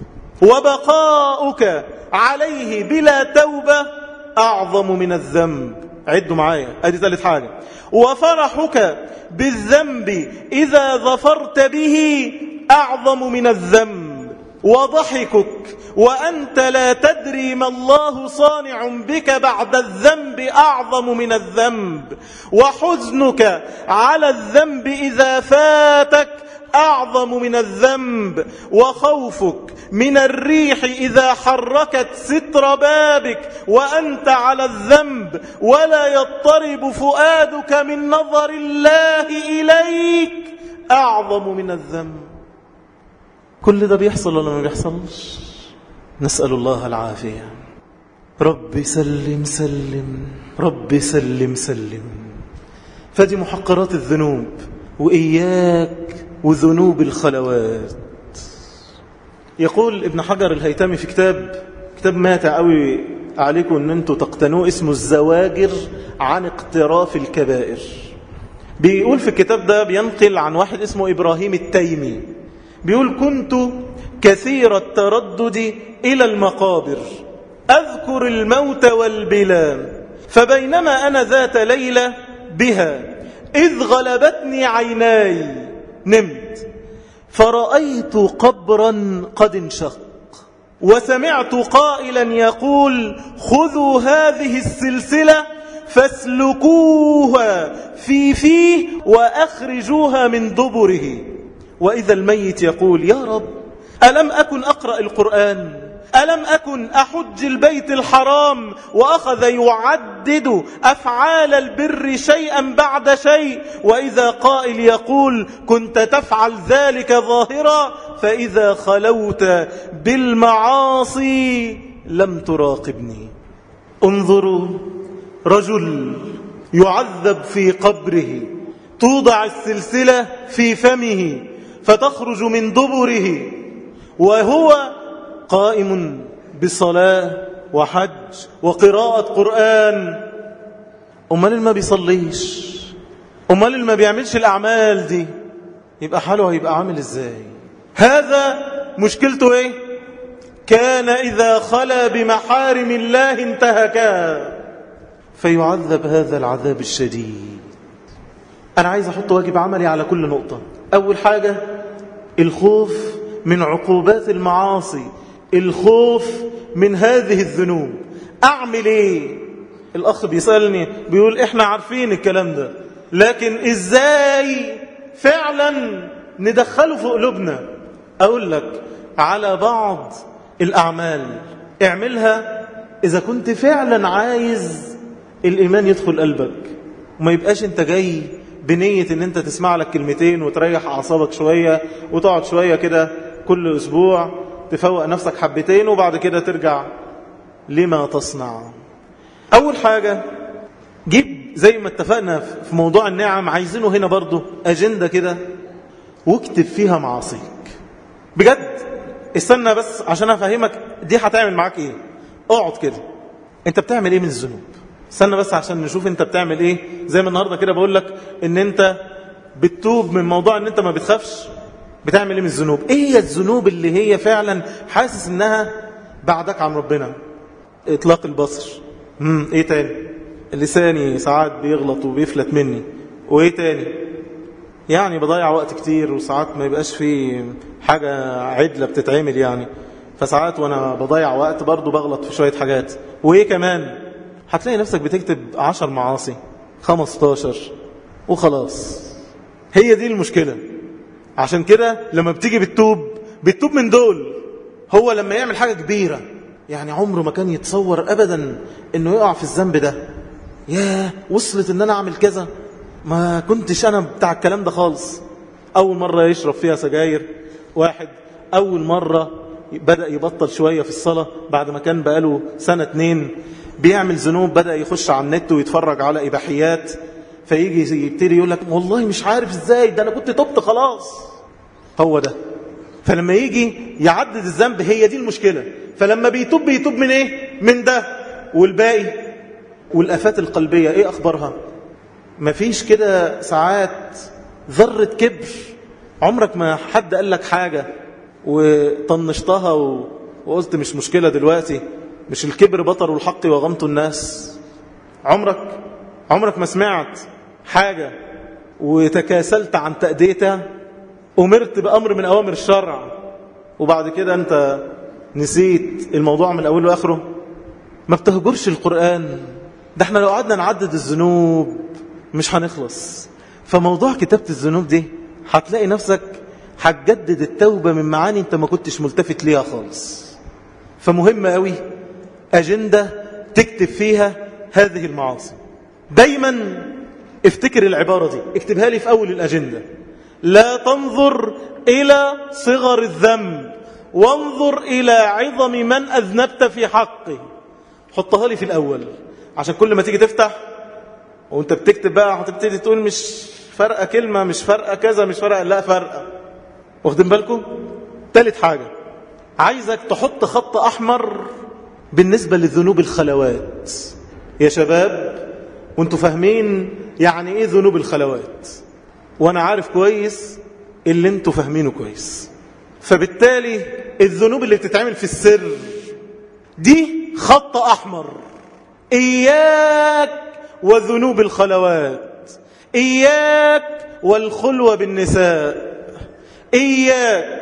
وبقاؤك عليه بلا توبة أعظم من الذنب عدوا معايا ادي ثالث حاجة وفرحك بالذنب إذا ظفرت به أعظم من الذنب وضحكك وأنت لا تدري ما الله صانع بك بعد الذنب أعظم من الذنب وحزنك على الذنب إذا فاتك أعظم من الذنب وخوفك من الريح إذا حركت ستر بابك وأنت على الذنب ولا يضطرب فؤادك من نظر الله إليك أعظم من الذنب كل ده بيحصل ولا ما بيحصلش نسأل الله العافية رب سلم سلم رب سلم سلم فدي محقرات الذنوب وإياك وذنوب الخلوات يقول ابن حجر الهيتمي في كتاب كتاب ماتع قوي عليكم ان انتوا تقتنوه اسمه الزواجر عن اقتراف الكبائر بيقول في الكتاب ده بينقل عن واحد اسمه إبراهيم التيمي بيقول كنت كثير التردد إلى المقابر أذكر الموت والبلا فبينما أنا ذات ليلة بها إذ غلبتني عيناي نمت فرأيت قبرا قد انشق وسمعت قائلا يقول خذوا هذه السلسلة فاسلكوها في فيه وأخرجوها من دبره وإذا الميت يقول يا رب ألم أكن أقرأ القرآن ألم أكن أحج البيت الحرام وأخذ يعدد أفعال البر شيئا بعد شيء وإذا قائل يقول كنت تفعل ذلك ظاهرا فإذا خلوت بالمعاصي لم تراقبني انظروا رجل يعذب في قبره توضع السلسلة في فمه فتخرج من دبره وهو قائم بصلاة وحج وقراءة قرآن أمال اللي ما بيصليش أمال اللي ما بيعملش الأعمال دي يبقى حاله هيبقى عامل إزاي هذا مشكلته إيه كان إذا خلى بمحارم الله انتهكا فيعذب هذا العذاب الشديد أنا عايز أحط واجب عملي على كل نقطة أول حاجة الخوف من عقوبات المعاصي الخوف من هذه الذنوب أعمل إيه الأخ بيسألني بيقول إحنا عارفين الكلام ده لكن إزاي فعلا ندخله في قلوبنا أقول لك على بعض الأعمال اعملها إذا كنت فعلا عايز الإيمان يدخل قلبك وما يبقاش أنت جاي بنية ان انت تسمع لك كلمتين وتريح اعصابك شوية وتقعد شوية كده كل اسبوع تفوق نفسك حبتين وبعد كده ترجع لما تصنع اول حاجة جيب زي ما اتفقنا في موضوع النعم عايزينه هنا برضو اجندة كده واكتب فيها معاصيك بجد استنى بس عشان افهمك دي هتعمل معاك ايه اقعد كده انت بتعمل ايه من الذنوب استنى بس عشان نشوف انت بتعمل ايه زي ما النهارده كده بقول لك ان انت بتتوب من موضوع ان انت ما بتخافش بتعمل ايه من الذنوب ايه هي الذنوب اللي هي فعلا حاسس انها بعدك عن ربنا اطلاق البصر امم ايه تاني لساني ساعات بيغلط وبيفلت مني وايه تاني يعني بضيع وقت كتير وساعات ما يبقاش في حاجة عدلة بتتعمل يعني فساعات وانا بضيع وقت برضو بغلط في شوية حاجات وايه كمان هتلاقي نفسك بتكتب عشر معاصي خمستاشر وخلاص هي دي المشكلة عشان كده لما بتيجي بتتوب بتتوب من دول هو لما يعمل حاجة كبيرة يعني عمره ما كان يتصور أبدا أنه يقع في الذنب ده ياه وصلت أن أنا أعمل كذا ما كنتش أنا بتاع الكلام ده خالص أول مرة يشرب فيها سجاير واحد أول مرة بدأ يبطل شوية في الصلاة بعد ما كان بقاله سنة اتنين بيعمل ذنوب بدأ يخش على النت ويتفرج على إباحيات فيجي يبتدي يقول لك والله مش عارف ازاي ده أنا كنت تبت خلاص هو ده فلما يجي يعدد الذنب هي دي المشكلة فلما بيتوب بيتوب من ايه من ده والباقي والآفات القلبية ايه أخبارها مفيش كده ساعات ذرة كبر عمرك ما حد قال لك حاجة وطنشتها و... وقلت مش مشكلة دلوقتي مش الكبر بطر الحق وغمت الناس عمرك عمرك ما سمعت حاجة وتكاسلت عن تأديتها أمرت بأمر من أوامر الشرع وبعد كده أنت نسيت الموضوع من أوله وآخره ما بتهجرش القرآن ده احنا لو قعدنا نعدد الذنوب مش هنخلص فموضوع كتابة الذنوب دي هتلاقي نفسك هتجدد التوبة من معاني انت ما كنتش ملتفت ليها خالص فمهم قوي أجندة تكتب فيها هذه المعاصي دايما افتكر العبارة دي اكتبها لي في أول الأجندة لا تنظر إلى صغر الذنب وانظر إلى عظم من أذنبت في حقه حطها لي في الأول عشان كل ما تيجي تفتح وانت بتكتب بقى هتبتدي تقول مش فرقة كلمة مش فرقة كذا مش فرقة لا فرقة واخدين بالكم ثالث حاجة عايزك تحط خط أحمر بالنسبة للذنوب الخلوات يا شباب وانتوا فاهمين يعني ايه ذنوب الخلوات وانا عارف كويس اللي انتوا فاهمينه كويس فبالتالي الذنوب اللي بتتعمل في السر دي خط احمر اياك وذنوب الخلوات اياك والخلوة بالنساء اياك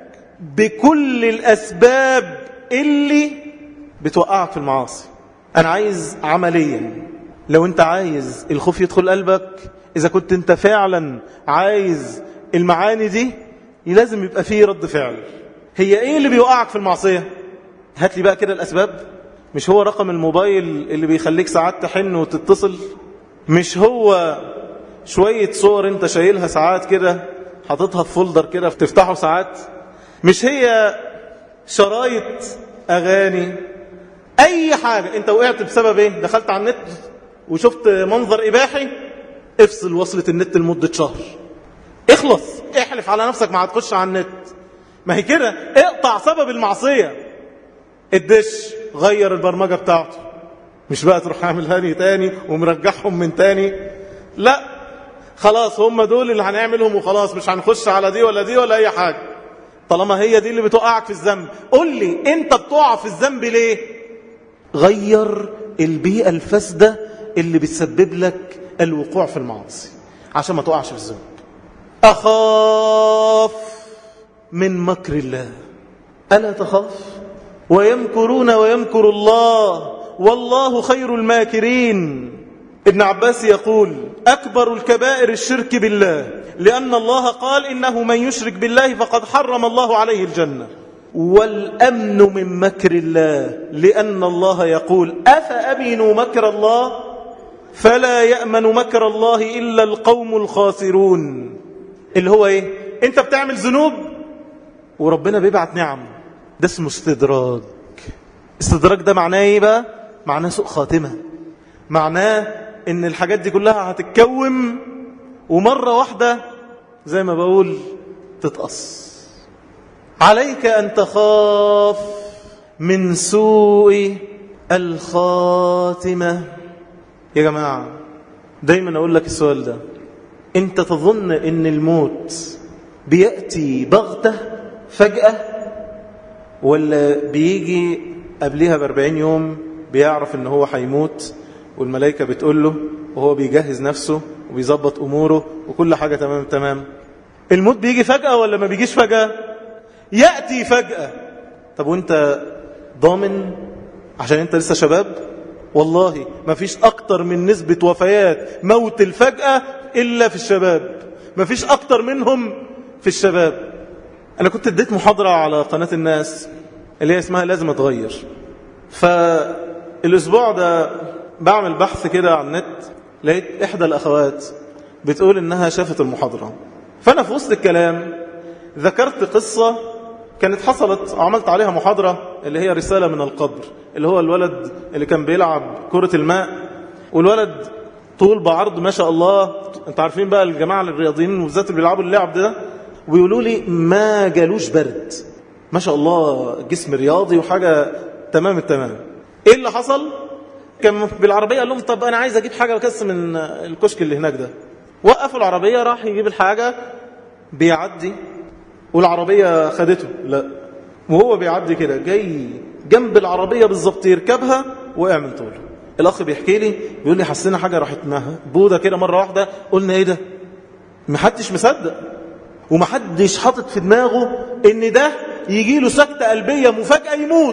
بكل الاسباب اللي بتوقعك في المعاصي انا عايز عمليا لو انت عايز الخوف يدخل قلبك اذا كنت انت فعلا عايز المعاني دي لازم يبقى فيه رد فعل هي ايه اللي بيوقعك في المعصية هات لي بقى كده الاسباب مش هو رقم الموبايل اللي بيخليك ساعات تحن وتتصل مش هو شوية صور انت شايلها ساعات كده حاططها في فولدر كده بتفتحه ساعات مش هي شرايط اغاني اي حاجة انت وقعت بسبب ايه دخلت على النت وشفت منظر اباحي افصل وصلة النت لمدة شهر اخلص احلف على نفسك ما هتخش على النت ما هي كده اقطع سبب المعصية الدش غير البرمجة بتاعته مش بقى تروح عاملها لي تاني ومرجعهم من تاني لا خلاص هم دول اللي هنعملهم وخلاص مش هنخش على دي ولا دي ولا اي حاجة طالما هي دي اللي بتوقعك في الذنب قول لي انت بتقع في الذنب ليه غير البيئة الفاسدة اللي بتسبب لك الوقوع في المعاصي عشان ما تقعش في الذنب أخاف من مكر الله ألا تخاف ويمكرون ويمكر الله والله خير الماكرين ابن عباس يقول أكبر الكبائر الشرك بالله لأن الله قال إنه من يشرك بالله فقد حرم الله عليه الجنة والأمن من مكر الله لأن الله يقول أفأمنوا مكر الله فلا يأمن مكر الله إلا القوم الخاسرون اللي هو إيه أنت بتعمل ذنوب وربنا بيبعت نعم ده اسمه استدراج استدراج ده معناه ايه بقى معناه سوء خاتمة معناه ان الحاجات دي كلها هتتكوم ومرة واحدة زي ما بقول تتقص عليك أن تخاف من سوء الخاتمة يا جماعة دايما أقول لك السؤال ده أنت تظن أن الموت بيأتي بغتة فجأة ولا بيجي قبلها بأربعين يوم بيعرف أنه هو هيموت والملائكة بتقول له وهو بيجهز نفسه وبيظبط أموره وكل حاجة تمام تمام الموت بيجي فجأة ولا ما بيجيش فجأة يأتي فجأة طب وانت ضامن عشان انت لسه شباب والله ما فيش اكتر من نسبة وفيات موت الفجأة الا في الشباب ما فيش اكتر منهم في الشباب انا كنت اديت محاضرة على قناة الناس اللي هي اسمها لازم اتغير فالاسبوع ده بعمل بحث كده على النت لقيت احدى الاخوات بتقول انها شافت المحاضرة فانا في وسط الكلام ذكرت قصة كانت حصلت عملت عليها محاضرة اللي هي رسالة من القبر اللي هو الولد اللي كان بيلعب كرة الماء والولد طول بعرض ما شاء الله انت عارفين بقى الجماعة الرياضيين وبالذات اللي بيلعبوا اللعب ده ويقولوا لي ما جالوش برد ما شاء الله جسم رياضي وحاجة تمام التمام ايه اللي حصل كان بالعربية قال لهم طب انا عايز اجيب حاجة بس من الكشك اللي هناك ده وقفوا العربية راح يجيب الحاجة بيعدي والعربية خدته لا وهو بيعدي كده جاي جنب العربية بالظبط يركبها وقع من طوله الأخ بيحكي لي بيقول لي حسينا حاجة راحت بودة كده مرة واحدة قلنا ايه ده محدش مصدق ومحدش حاطط في دماغه ان ده يجي له سكتة قلبية مفاجأة يموت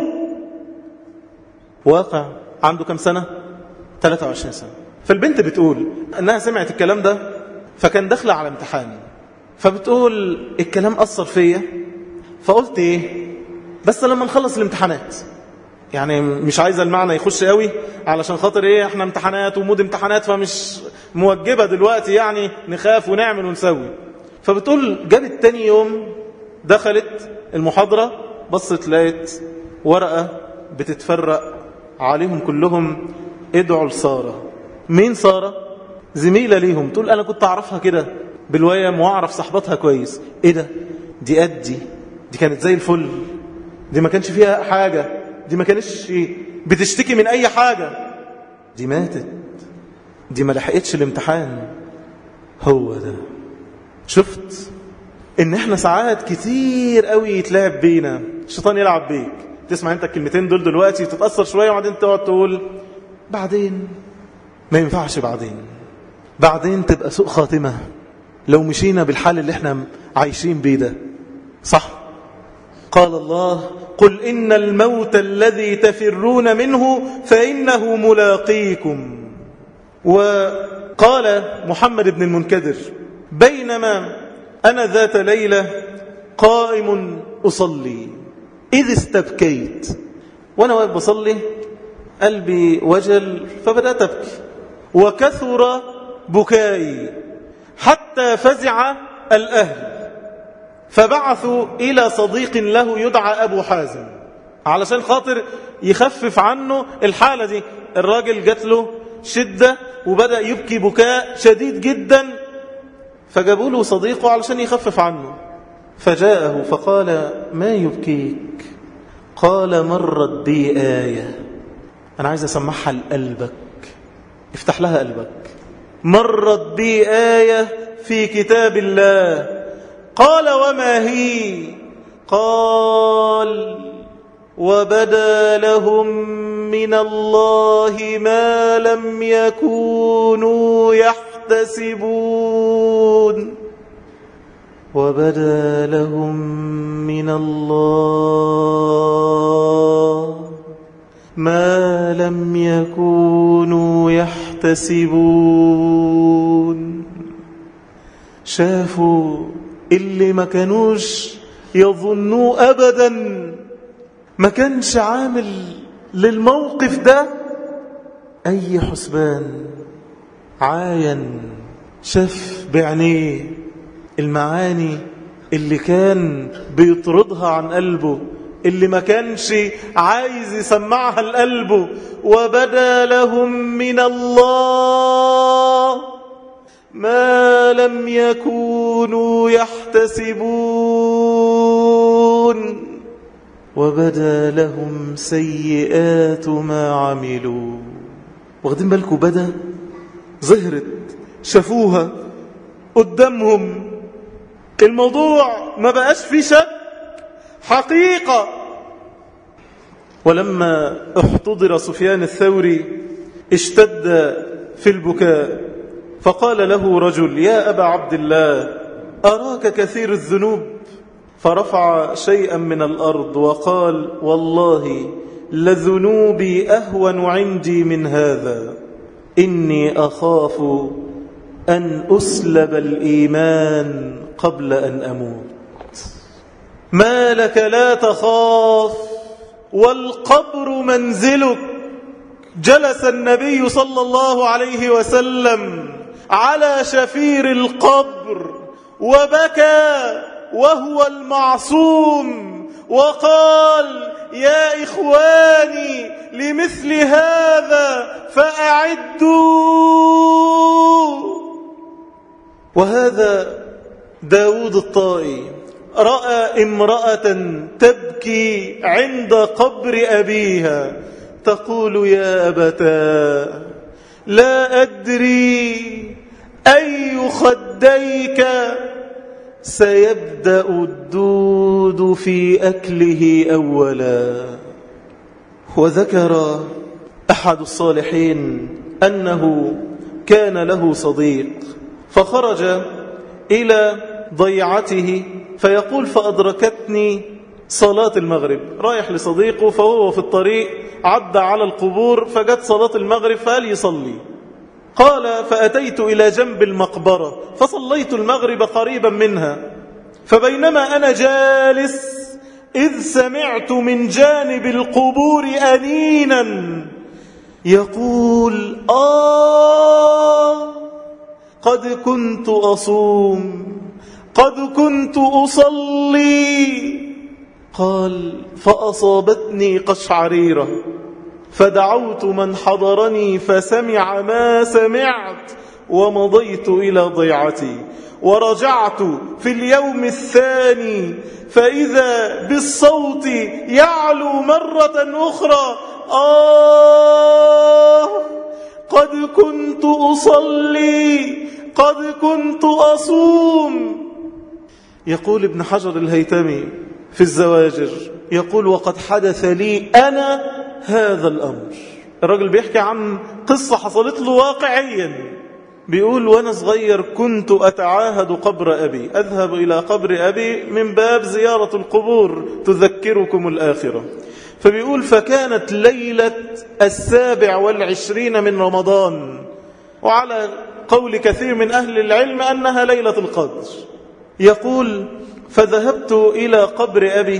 واقع عنده كم سنة 23 سنة فالبنت بتقول انها سمعت الكلام ده فكان داخله على امتحان فبتقول الكلام أثر فيا فقلت ايه بس لما نخلص الامتحانات يعني مش عايزة المعنى يخش قوي علشان خاطر ايه احنا امتحانات ومود امتحانات فمش موجبة دلوقتي يعني نخاف ونعمل ونسوي فبتقول جابت تاني يوم دخلت المحاضرة بصت لقيت ورقة بتتفرق عليهم كلهم ادعوا لسارة مين سارة زميلة ليهم تقول انا كنت اعرفها كده بالويم واعرف صحبتها كويس ايه ده دي قدي دي كانت زي الفل دي ما كانش فيها حاجة دي ما كانتش بتشتكي من اي حاجة دي ماتت دي ما لحقتش الامتحان هو ده شفت ان احنا ساعات كتير قوي يتلعب بينا الشيطان يلعب بيك تسمع انت الكلمتين دول دلوقتي تتأثر شوية وبعدين تقعد تقول بعدين ما ينفعش بعدين بعدين تبقى سوء خاتمة لو مشينا بالحال اللي احنا عايشين بيه ده صح قال الله قل إن الموت الذي تفرون منه فإنه ملاقيكم وقال محمد بن المنكدر بينما أنا ذات ليلة قائم أصلي إذ استبكيت وأنا واقف بصلي قلبي وجل فبدأت أبكي وكثر بكائي حتى فزع الأهل فبعثوا إلى صديق له يدعى أبو حازم علشان خاطر يخفف عنه الحالة دي الراجل جات له شدة وبدأ يبكي بكاء شديد جدا فجابوا له صديقه علشان يخفف عنه فجاءه فقال ما يبكيك قال مرت بي آية أنا عايز أسمعها لقلبك افتح لها قلبك مرت بي آية في كتاب الله قال وما هي قال وبدا لهم من الله ما لم يكونوا يحتسبون وبدا لهم من الله ما لم يكونوا يحتسبون شافوا اللي ما كانوش يظنوا أبدا ما كانش عامل للموقف ده أي حسبان عاين شاف بعينيه المعاني اللي كان بيطردها عن قلبه اللي ما كانش عايز يسمعها لقلبه وبدا لهم من الله ما لم يكونوا يحتسبون وبدا لهم سيئات ما عملوا واخدين بالكم بدا ظهرت شافوها قدامهم الموضوع ما بقاش فيه شك حقيقة ولما احتضر سفيان الثوري اشتد في البكاء فقال له رجل يا أبا عبد الله أراك كثير الذنوب فرفع شيئا من الأرض وقال والله لذنوبي أهون عندي من هذا إني أخاف أن أسلب الإيمان قبل أن أموت ما لك لا تخاف والقبر منزلك جلس النبي صلى الله عليه وسلم على شفير القبر وبكى وهو المعصوم وقال يا إخواني لمثل هذا فأعدوا وهذا داود الطائي رأى امرأة تبكي عند قبر أبيها تقول يا أبتا لا أدري أي خديك سيبدأ الدود في أكله أولا وذكر أحد الصالحين أنه كان له صديق فخرج إلى ضيعته فيقول فأدركتني صلاة المغرب رايح لصديقه فهو في الطريق عدى على القبور فجت صلاة المغرب فقال يصلي قال فأتيت إلى جنب المقبرة فصليت المغرب قريبا منها فبينما أنا جالس إذ سمعت من جانب القبور أنينا يقول آه قد كنت أصوم قد كنت أصلي قال فأصابتني قشعريرة فدعوت من حضرني فسمع ما سمعت ومضيت إلى ضيعتي ورجعت في اليوم الثاني فإذا بالصوت يعلو مرة أخرى آه قد كنت أصلي قد كنت أصوم يقول ابن حجر الهيتمي في الزواجر يقول وقد حدث لي أنا هذا الأمر الرجل بيحكي عن قصة حصلت له واقعيا بيقول وأنا صغير كنت أتعاهد قبر أبي أذهب إلى قبر أبي من باب زيارة القبور تذكركم الآخرة فبيقول فكانت ليلة السابع والعشرين من رمضان وعلى قول كثير من أهل العلم أنها ليلة القدر يقول فذهبت إلى قبر أبي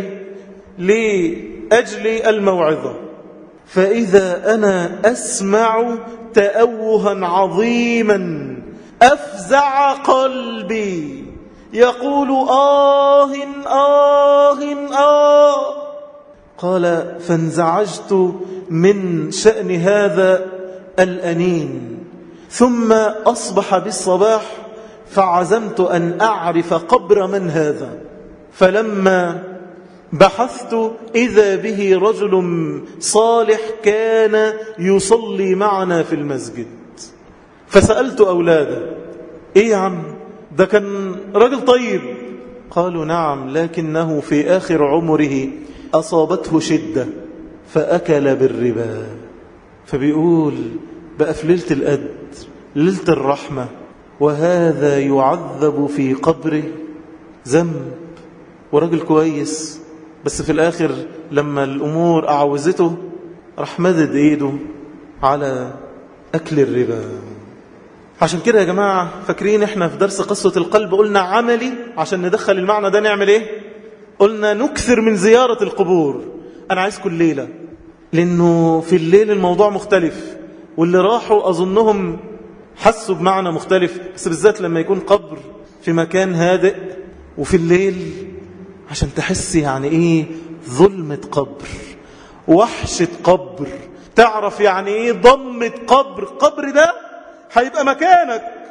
لأجل الموعظة فإذا أنا أسمع تأوها عظيما أفزع قلبي يقول آه آه آه قال فانزعجت من شأن هذا الأنين ثم أصبح بالصباح فعزمت أن أعرف قبر من هذا فلما بحثت إذا به رجل صالح كان يصلي معنا في المسجد فسألت أولاده إيه يا عم ده كان رجل طيب قالوا نعم لكنه في آخر عمره أصابته شدة فأكل بالربا فبيقول بقى في ليلة القدر ليلة الرحمة وهذا يعذب في قبره ذنب ورجل كويس بس في الآخر لما الأمور أعوزته راح مدد إيده على أكل الربا عشان كده يا جماعة فاكرين احنا في درس قصة القلب قلنا عملي عشان ندخل المعنى ده نعمل ايه قلنا نكثر من زيارة القبور أنا عايزكم الليلة لأنه في الليل الموضوع مختلف واللي راحوا أظنهم حسوا بمعنى مختلف بس بالذات لما يكون قبر في مكان هادئ وفي الليل عشان تحس يعني ايه ظلمة قبر وحشة قبر تعرف يعني ايه ضمة قبر قبر ده هيبقى مكانك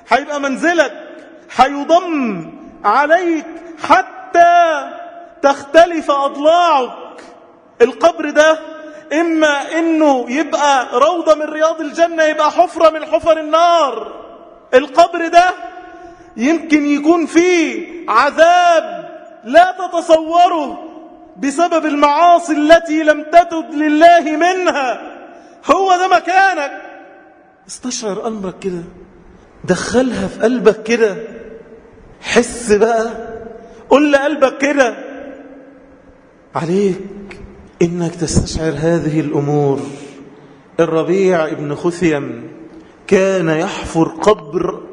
هيبقى منزلك هيضم عليك حتى تختلف أضلاعك القبر ده إما إنه يبقى روضة من رياض الجنة يبقى حفرة من حفر النار القبر ده يمكن يكون فيه عذاب لا تتصوره بسبب المعاصي التي لم تتد لله منها هو ده مكانك استشعر أمرك كده دخلها في قلبك كده حس بقى قل لقلبك كده عليك إنك تستشعر هذه الأمور الربيع ابن خثيم كان يحفر قبر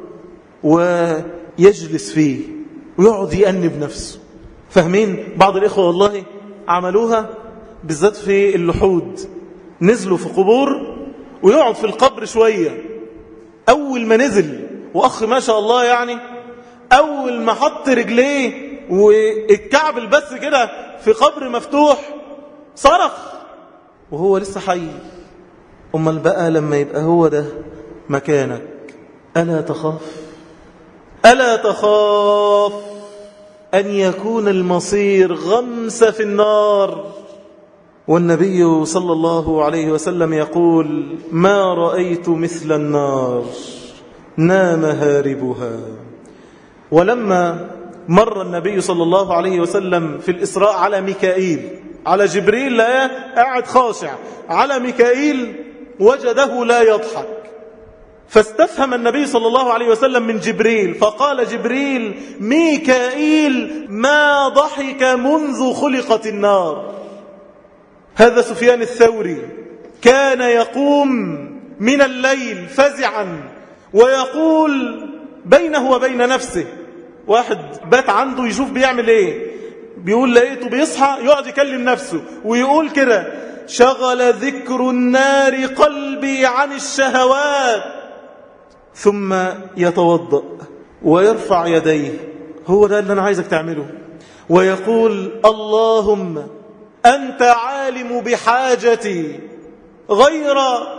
ويجلس فيه ويقعد يأنب نفسه فاهمين بعض الإخوة والله عملوها بالذات في اللحود نزلوا في قبور ويقعد في القبر شوية أول ما نزل وأخ ما شاء الله يعني أول ما حط رجليه والكعب بس كده في قبر مفتوح صرخ وهو لسه حي أمال بقى لما يبقى هو ده مكانك ألا تخاف ألا تخاف أن يكون المصير غمس في النار والنبي صلى الله عليه وسلم يقول ما رأيت مثل النار نام هاربها ولما مر النبي صلى الله عليه وسلم في الإسراء على ميكائيل على جبريل لا قاعد خاشع على ميكائيل وجده لا يضحك فاستفهم النبي صلى الله عليه وسلم من جبريل فقال جبريل ميكائيل ما ضحك منذ خلقت النار هذا سفيان الثوري كان يقوم من الليل فزعا ويقول بينه وبين نفسه واحد بات عنده يشوف بيعمل ايه بيقول لقيته بيصحى يقعد يكلم نفسه ويقول كده شغل ذكر النار قلبي عن الشهوات ثم يتوضأ ويرفع يديه هو ده اللي أنا عايزك تعمله ويقول اللهم أنت عالم بحاجتي غير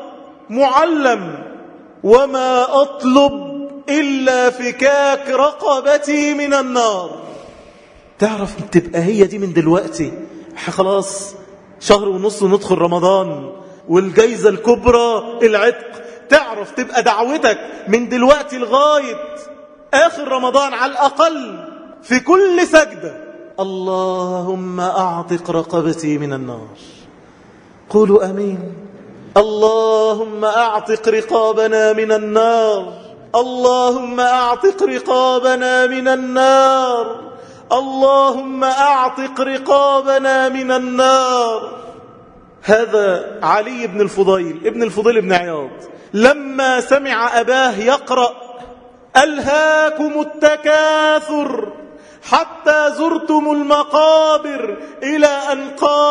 معلم وما أطلب إلا فكاك رقبتي من النار تعرف تبقى هي دي من دلوقتي خلاص شهر ونص ندخل رمضان والجايزة الكبرى العتق تعرف تبقى دعوتك من دلوقتي لغاية آخر رمضان على الأقل في كل سجدة اللهم أعتق رقبتي من النار قولوا أمين اللهم أعتق رقابنا من النار اللهم أعتق رقابنا من النار اللهم أعتق رقابنا من النار هذا علي بن الفضيل ابن الفضيل بن عياض لما سمع أباه يقرأ ألهاكم التكاثر حتى زرتم المقابر إلى أن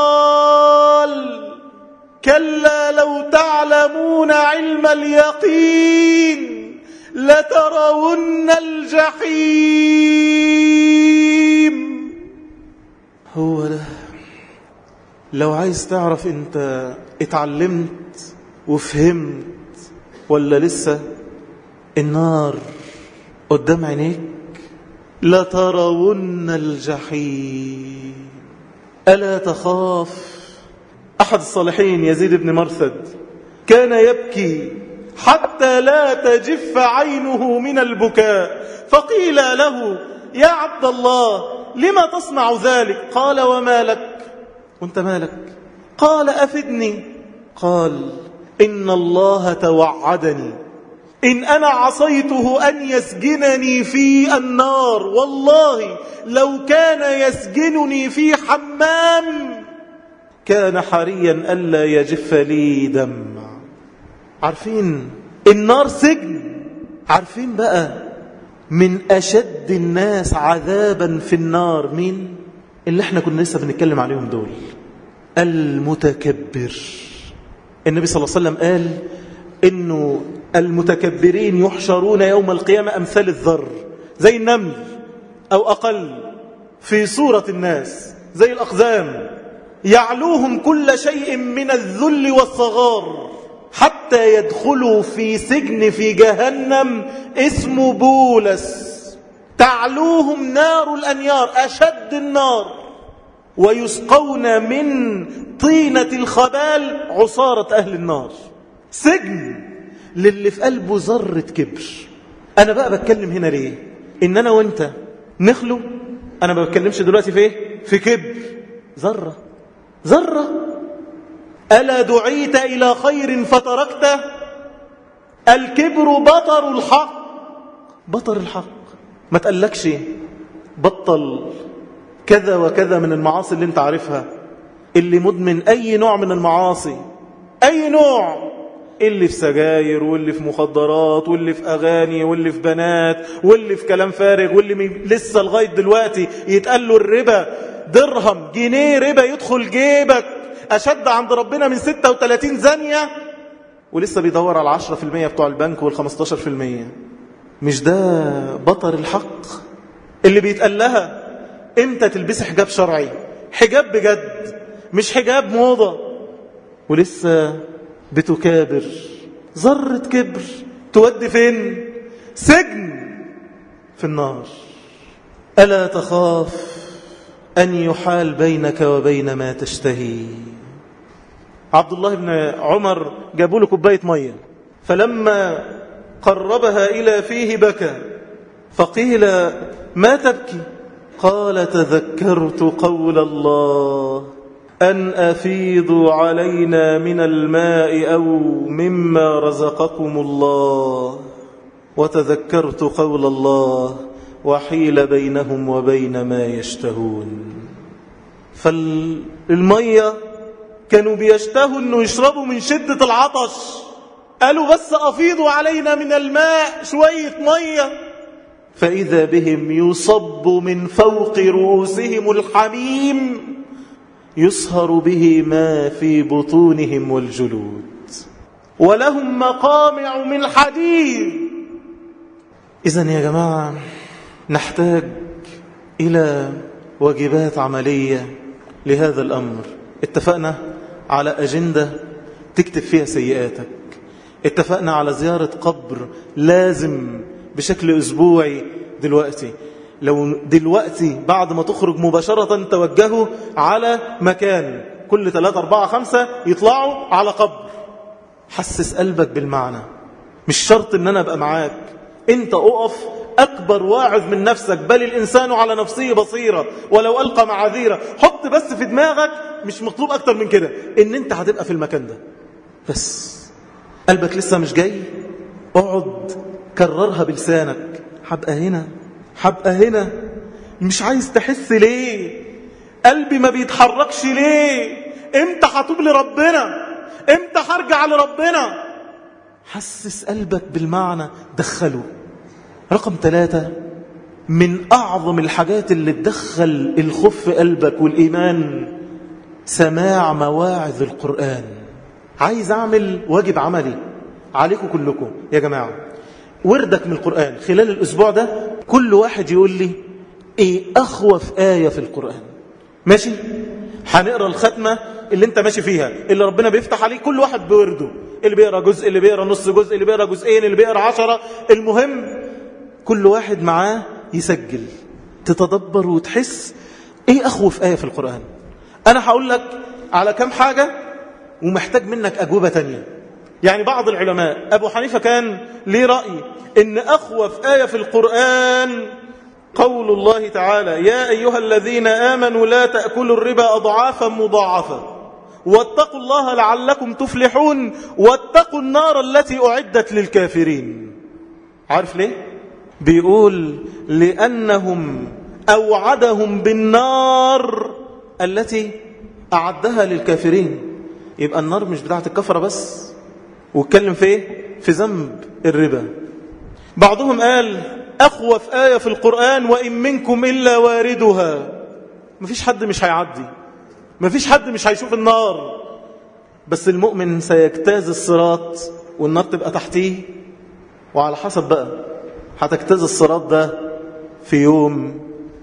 قال كلا لو تعلمون علم اليقين لترون الجحيم هو ده لو عايز تعرف انت اتعلمت وفهمت ولا لسه النار قدام عينيك لترون الجحيم ألا تخاف أحد الصالحين يزيد بن مرثد كان يبكي حتى لا تجف عينه من البكاء فقيل له يا عبد الله لما تصنع ذلك قال وما لك وانت مالك قال أفدني قال إن الله توعدني إن أنا عصيته أن يسجنني في النار والله لو كان يسجنني في حمام كان حريا ألا يجف لي دمع عارفين النار سجن عارفين بقى من أشد الناس عذابا في النار مين اللي احنا كنا لسه بنتكلم عليهم دول المتكبر النبي صلى الله عليه وسلم قال انه المتكبرين يحشرون يوم القيامة أمثال الذر زي النمل أو أقل في صورة الناس زي الأقزام يعلوهم كل شيء من الذل والصغار حتى يدخلوا في سجن في جهنم اسمه بولس تعلوهم نار الأنيار أشد النار ويسقون من طينة الخبال عصارة أهل النار سجن للي في قلبه ذرة كبر أنا بقى بتكلم هنا ليه إن أنا وإنت نخلو أنا ما بتكلمش دلوقتي في إيه في كبر ذرة ذرة ألا دعيت إلى خير فتركته الكبر بطر الحق بطر الحق ما تقلكش بطل كذا وكذا من المعاصي اللي انت عارفها اللي مدمن أي نوع من المعاصي أي نوع اللي في سجاير واللي في مخدرات واللي في أغاني واللي في بنات واللي في كلام فارغ واللي لسه لغاية دلوقتي يتقال له الربا درهم جنيه ربا يدخل جيبك أشد عند ربنا من 36 زانية ولسه بيدور على 10% بتوع البنك وال15% مش ده بطر الحق اللي بيتقال لها امتى تلبسي حجاب شرعي حجاب بجد مش حجاب موضة ولسه بتكابر ذرة كبر تودي فين سجن في النار ألا تخاف أن يحال بينك وبين ما تشتهي عبد الله بن عمر جابوا له كوباية مية فلما قربها إلى فيه بكى فقيل ما تبكي قال تذكرت قول الله أن أفيضوا علينا من الماء أو مما رزقكم الله وتذكرت قول الله وحيل بينهم وبين ما يشتهون فالمية كانوا بيشتهوا أنه يشربوا من شدة العطش قالوا بس أفيضوا علينا من الماء شوية مية فإذا بهم يصب من فوق رؤوسهم الحميم يصهر به ما في بطونهم والجلود ولهم مقامع من حديد إذا يا جماعة نحتاج إلى واجبات عملية لهذا الأمر اتفقنا على أجندة تكتب فيها سيئاتك اتفقنا على زيارة قبر لازم بشكل أسبوعي دلوقتي لو دلوقتي بعد ما تخرج مباشرة توجهوا على مكان كل ثلاثة أربعة خمسة يطلعوا على قبر حسس قلبك بالمعنى مش شرط ان انا ابقى معاك انت اقف اكبر واعظ من نفسك بل الانسان على نفسه بصيرة ولو القى معاذيره حط بس في دماغك مش مطلوب اكتر من كده ان انت هتبقى في المكان ده بس قلبك لسه مش جاي اقعد كررها بلسانك هبقى هنا هبقى هنا مش عايز تحس ليه قلبي ما بيتحركش ليه امتى هتوب لربنا امتى هرجع لربنا حسس قلبك بالمعنى دخله رقم ثلاثة من أعظم الحاجات اللي تدخل الخوف في قلبك والإيمان سماع مواعظ القرآن عايز أعمل واجب عملي عليكم كلكم يا جماعة وردك من القرآن خلال الأسبوع ده كل واحد يقول لي إيه أخوف آية في القرآن ماشي هنقرأ الختمة اللي انت ماشي فيها اللي ربنا بيفتح عليه كل واحد بورده اللي بيقرأ جزء اللي بيقرأ نص جزء اللي بيقرأ جزئين اللي بيقرأ عشرة المهم كل واحد معاه يسجل تتدبر وتحس ايه أخوف آية في القرآن أنا هقول لك على كم حاجة ومحتاج منك أجوبة تانية يعني بعض العلماء أبو حنيفة كان ليه رأي إن أخوف آية في القرآن قول الله تعالى يا أيها الذين آمنوا لا تأكلوا الربا أضعافا مضاعفة واتقوا الله لعلكم تفلحون واتقوا النار التي أعدت للكافرين عارف ليه؟ بيقول لأنهم أوعدهم بالنار التي أعدها للكافرين يبقى النار مش بتاعت الكفرة بس واتكلم في ايه في ذنب الربا بعضهم قال أخوف آية في القرآن وإن منكم إلا واردها مفيش حد مش هيعدي مفيش حد مش هيشوف النار بس المؤمن سيجتاز الصراط والنار تبقى تحتيه وعلى حسب بقى هتجتاز الصراط ده في يوم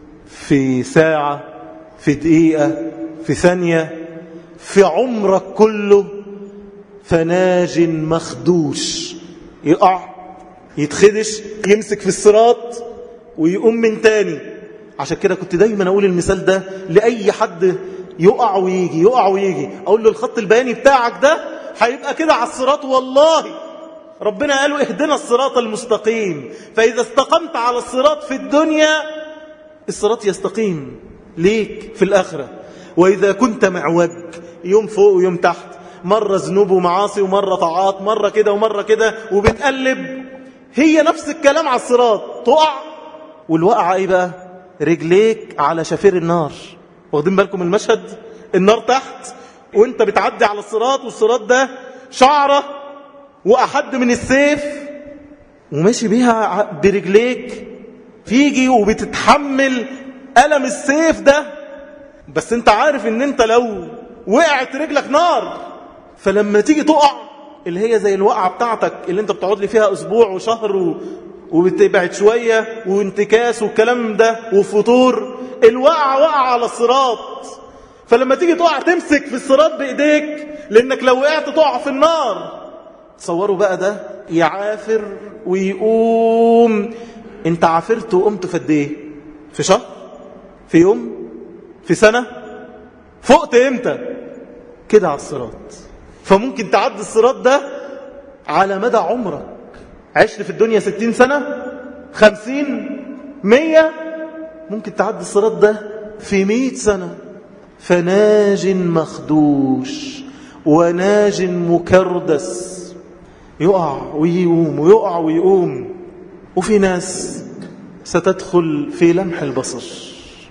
في ساعة في دقيقة في ثانية في عمرك كله فناج مخدوش يقع يتخدش يمسك في الصراط ويقوم من تاني عشان كده كنت دايما اقول المثال ده لاي حد يقع ويجي يقع ويجي اقول له الخط البياني بتاعك ده هيبقى كده على الصراط والله ربنا قالوا اهدنا الصراط المستقيم فاذا استقمت على الصراط في الدنيا الصراط يستقيم ليك في الاخره واذا كنت معوج يوم فوق ويوم تحت مرة ذنوب ومعاصي ومرة طاعات مرة كده ومرة كده وبتقلب هي نفس الكلام على الصراط تقع والوقعة ايه بقى رجليك على شفير النار واخدين بالكم المشهد النار تحت وانت بتعدي على الصراط والصراط ده شعرة وأحد من السيف وماشي بيها برجليك تيجي وبتتحمل ألم السيف ده بس انت عارف ان انت لو وقعت رجلك نار فلما تيجي تقع اللي هي زي الوقعة بتاعتك اللي انت بتقعد لي فيها اسبوع وشهر و... وبتبعد شوية وانتكاس والكلام ده وفطور الوقعة وقع على الصراط فلما تيجي تقع تمسك في الصراط بايديك لانك لو وقعت تقع في النار تصوروا بقى ده يعافر ويقوم انت عافرت وقمت في قد ايه في شهر في يوم في سنة فقت امتى كده على الصراط فممكن تعدي الصراط ده على مدى عمرك عشت في الدنيا ستين سنة خمسين مية ممكن تعدي الصراط ده في مئة سنة فناج مخدوش وناج مكردس يقع ويقوم ويقع ويقوم وفي ناس ستدخل في لمح البصر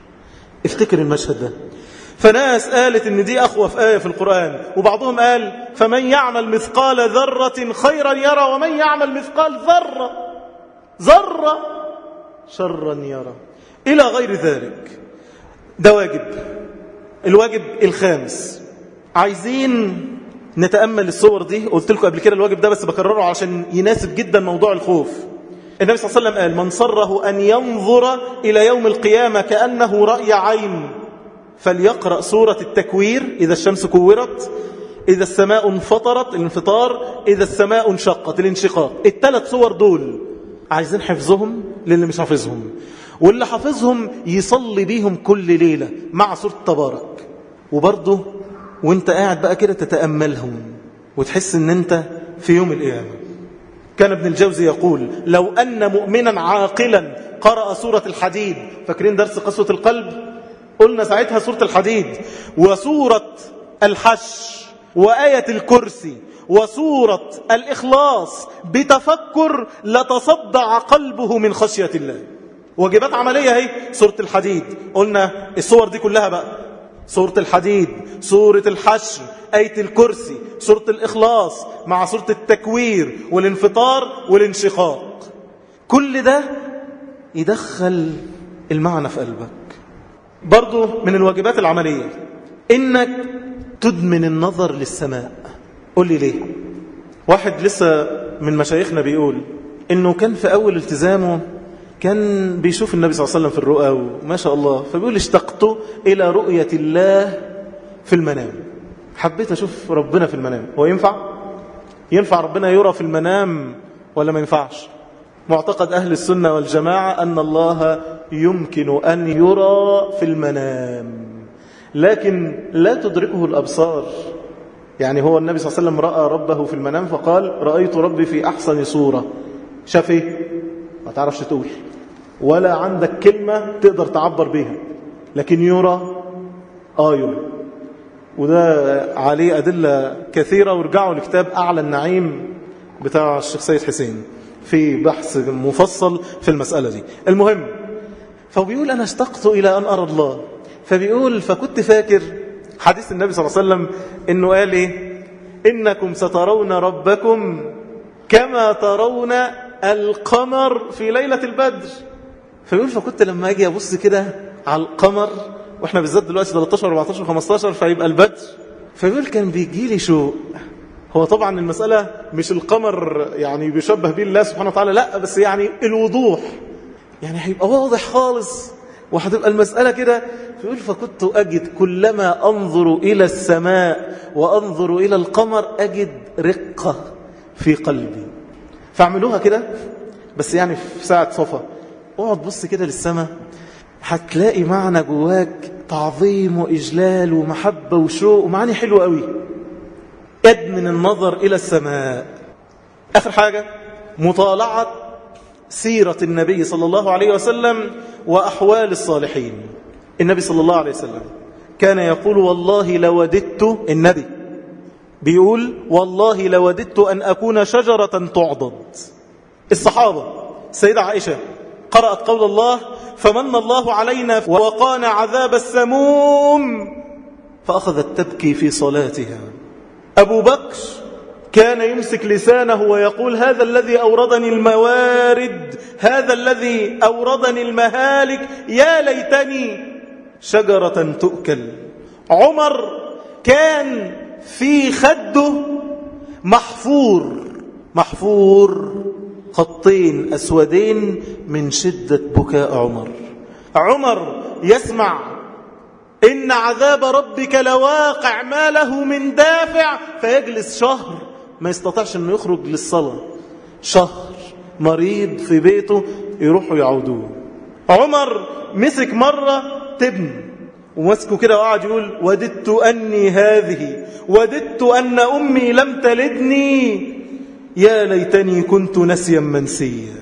افتكر المشهد ده فناس قالت ان دي اخوف آية في القرآن وبعضهم قال فمن يعمل مثقال ذرة خيرا يرى ومن يعمل مثقال ذرة ذرة شرا يرى إلى غير ذلك ده واجب الواجب الخامس عايزين نتأمل الصور دي قلت لكم قبل كده الواجب ده بس بكرره عشان يناسب جدا موضوع الخوف النبي صلى الله عليه وسلم قال من صره أن ينظر إلى يوم القيامة كأنه رأي عين فليقرأ سورة التكوير إذا الشمس كورت إذا السماء انفطرت الانفطار إذا السماء انشقت الانشقاق الثلاث صور دول عايزين حفظهم للي مش حافظهم واللي حافظهم يصلي بيهم كل ليلة مع سورة تبارك وبرضه وانت قاعد بقى كده تتأملهم وتحس ان انت في يوم القيامة كان ابن الجوزي يقول لو أن مؤمنا عاقلا قرأ سورة الحديد فاكرين درس قسوة القلب قلنا ساعتها سورة الحديد وسورة الحش وآية الكرسي وسورة الإخلاص بتفكر لتصدع قلبه من خشية الله واجبات عملية هي سورة الحديد قلنا الصور دي كلها بقى سورة الحديد سورة الحشر آية الكرسي سورة الإخلاص مع سورة التكوير والانفطار والانشقاق كل ده يدخل المعنى في قلبك برضو من الواجبات العملية إنك تدمن النظر للسماء قول لي ليه واحد لسه من مشايخنا بيقول إنه كان في أول التزامه كان بيشوف النبي صلى الله عليه وسلم في الرؤى وما شاء الله فبيقول اشتقت إلى رؤية الله في المنام حبيت أشوف ربنا في المنام هو ينفع؟ ينفع ربنا يرى في المنام ولا ما ينفعش؟ معتقد أهل السنة والجماعة أن الله يمكن أن يرى في المنام لكن لا تدركه الأبصار يعني هو النبي صلى الله عليه وسلم رأى ربه في المنام فقال رأيت ربي في أحسن صورة شاف ايه ما تعرفش تقول ولا عندك كلمة تقدر تعبر بيها لكن يرى آه يرى وده عليه أدلة كثيرة وارجعوا لكتاب أعلى النعيم بتاع الشيخ سيد حسين في بحث مفصل في المسألة دي المهم فبيقول أنا اشتقت إلى أن أرى الله فبيقول فكنت فاكر حديث النبي صلى الله عليه وسلم إنه قال إيه إنكم سترون ربكم كما ترون القمر في ليلة البدر فبيقول فكنت لما أجي أبص كده على القمر وإحنا بالذات دلوقتي 13 14 15 فيبقى البدر فبيقول كان بيجي لي شوق هو طبعا المسألة مش القمر يعني بيشبه به الله سبحانه وتعالى لا بس يعني الوضوح يعني هيبقى واضح خالص وهتبقى المسألة كده فيقول فكنت أجد كلما أنظر إلى السماء وأنظر إلى القمر أجد رقة في قلبي فاعملوها كده بس يعني في ساعة صفا اقعد بص كده للسماء هتلاقي معنى جواك تعظيم وإجلال ومحبة وشوق ومعاني حلوة قوي ادمن النظر إلى السماء آخر حاجة مطالعة سيرة النبي صلى الله عليه وسلم وأحوال الصالحين النبي صلى الله عليه وسلم كان يقول والله لوددت النبي بيقول والله لوددت أن أكون شجرة تعضد الصحابة السيدة عائشة قرأت قول الله فمن الله علينا ووقانا عذاب السموم فأخذت تبكي في صلاتها أبو بكر كان يمسك لسانه ويقول هذا الذي أوردني الموارد هذا الذي أوردني المهالك يا ليتني شجرة تؤكل عمر كان في خده محفور محفور خطين أسودين من شدة بكاء عمر عمر يسمع إن عذاب ربك لواقع ما له من دافع فيجلس شهر ما يستطيعش أنه يخرج للصلاة شهر مريض في بيته يروحوا يعودوه عمر مسك مرة تبن ومسكه كده وقعد يقول وددت أني هذه وددت أن أمي لم تلدني يا ليتني كنت نسيا منسيا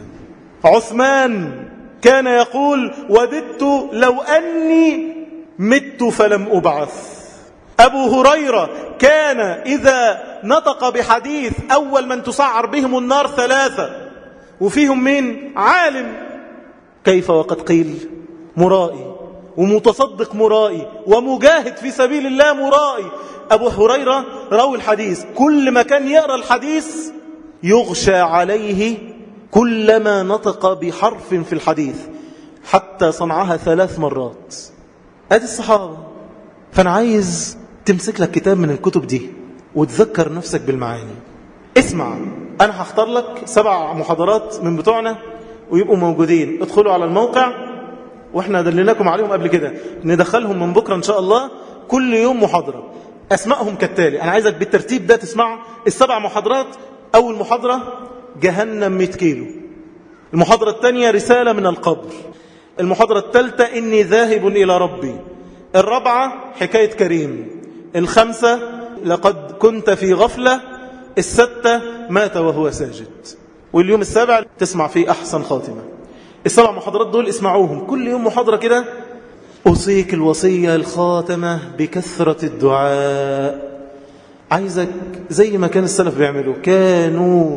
عثمان كان يقول وددت لو أني مت فلم أبعث أبو هريرة كان إذا نطق بحديث أول من تسعر بهم النار ثلاثة وفيهم مين عالم كيف وقد قيل مرائي ومتصدق مرائي ومجاهد في سبيل الله مرائي أبو هريرة روي الحديث كل ما كان يقرأ الحديث يغشى عليه كلما نطق بحرف في الحديث حتى صنعها ثلاث مرات ادي الصحابة فانا عايز تمسك لك كتاب من الكتب دي وتذكر نفسك بالمعاني اسمع انا هختار لك سبع محاضرات من بتوعنا ويبقوا موجودين ادخلوا على الموقع واحنا دلناكم عليهم قبل كده ندخلهم من بكرة ان شاء الله كل يوم محاضرة اسمائهم كالتالي انا عايزك بالترتيب ده تسمع السبع محاضرات اول محاضرة جهنم 100 كيلو المحاضرة الثانية رسالة من القبر المحاضرة الثالثة إني ذاهب إلى ربي الرابعة حكاية كريم الخمسة لقد كنت في غفلة الستة مات وهو ساجد واليوم السابع تسمع فيه أحسن خاتمة السبع محاضرات دول اسمعوهم كل يوم محاضرة كده أوصيك الوصية الخاتمة بكثرة الدعاء عايزك زي ما كان السلف بيعملوا كانوا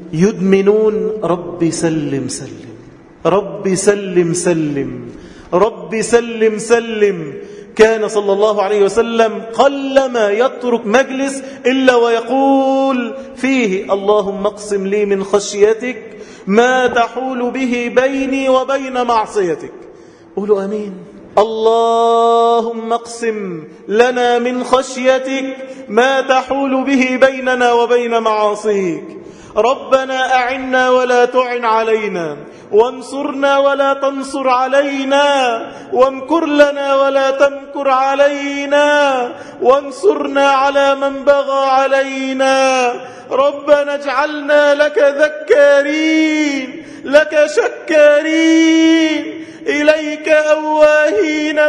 يدمنون ربي سلم سلم ربي سلم سلم ربي سلم سلم كان صلى الله عليه وسلم قلما يترك مجلس إلا ويقول فيه اللهم اقسم لي من خشيتك ما تحول به بيني وبين معصيتك قولوا أمين اللهم اقسم لنا من خشيتك ما تحول به بيننا وبين معاصيك ربنا أعنا ولا تعن علينا وانصرنا ولا تنصر علينا وامكر لنا ولا تمكر علينا وانصرنا على من بغى علينا ربنا اجعلنا لك ذكارين لك شكارين إليك أواهين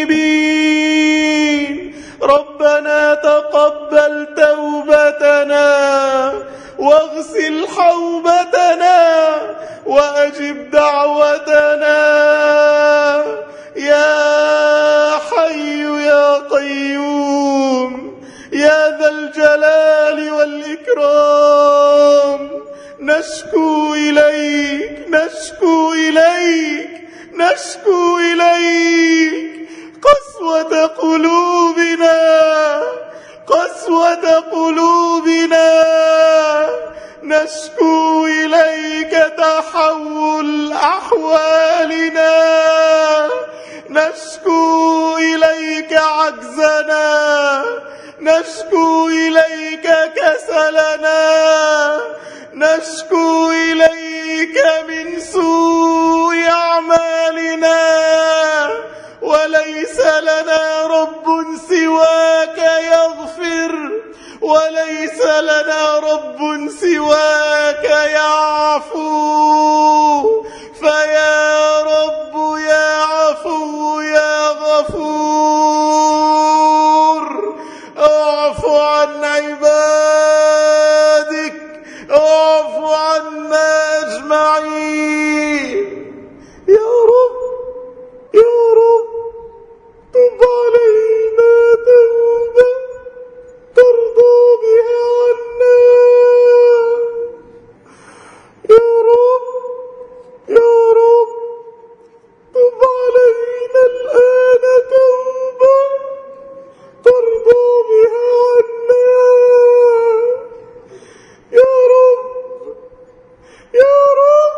منيبين ربنا تقبل توبتنا واغسل حوبتنا وأجب دعوتنا يا حي يا قيوم يا ذا الجلال والإكرام نشكو إليك نشكو إليك نشكو إليك قسوة قلوبنا قسوة قلوبنا نشكو إليك تحول أحوالنا نشكو إليك عجزنا نشكو إليك كسلنا نشكو إليك من سوء أعمالنا وليس لنا رب سواك يغفر وليس ليس لنا رب سواك يعفو فيا رب يا عفو يا غفور اعف عن عبادك اعف عنا اجمعين يا رب يا رب تب علينا توبة ترضى بها عنا يا رب يا رب تب علينا الآن توبة ترضى بها عنا يا رب يا رب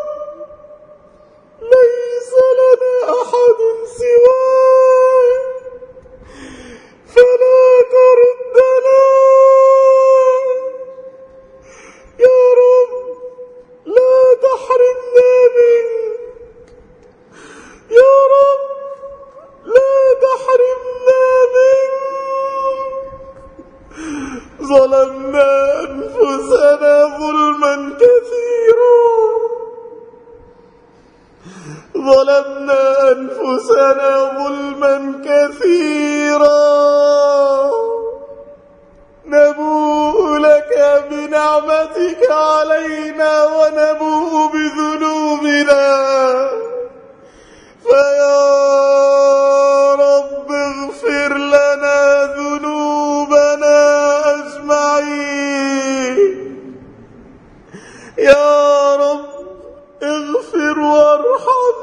ليس لنا أحد سواك فلا تردنا يا رب لا تحرمنا منك يا رب لا تحرمنا منك ظلمنا أنفسنا ظلما كثيرا ظلمنا أنفسنا ظلما كثيرا نبوء لك بنعمتك علينا ونبوء بذنوبنا فيا رب اغفر لنا ذنوبنا أجمعين يا رب اغفر وارحم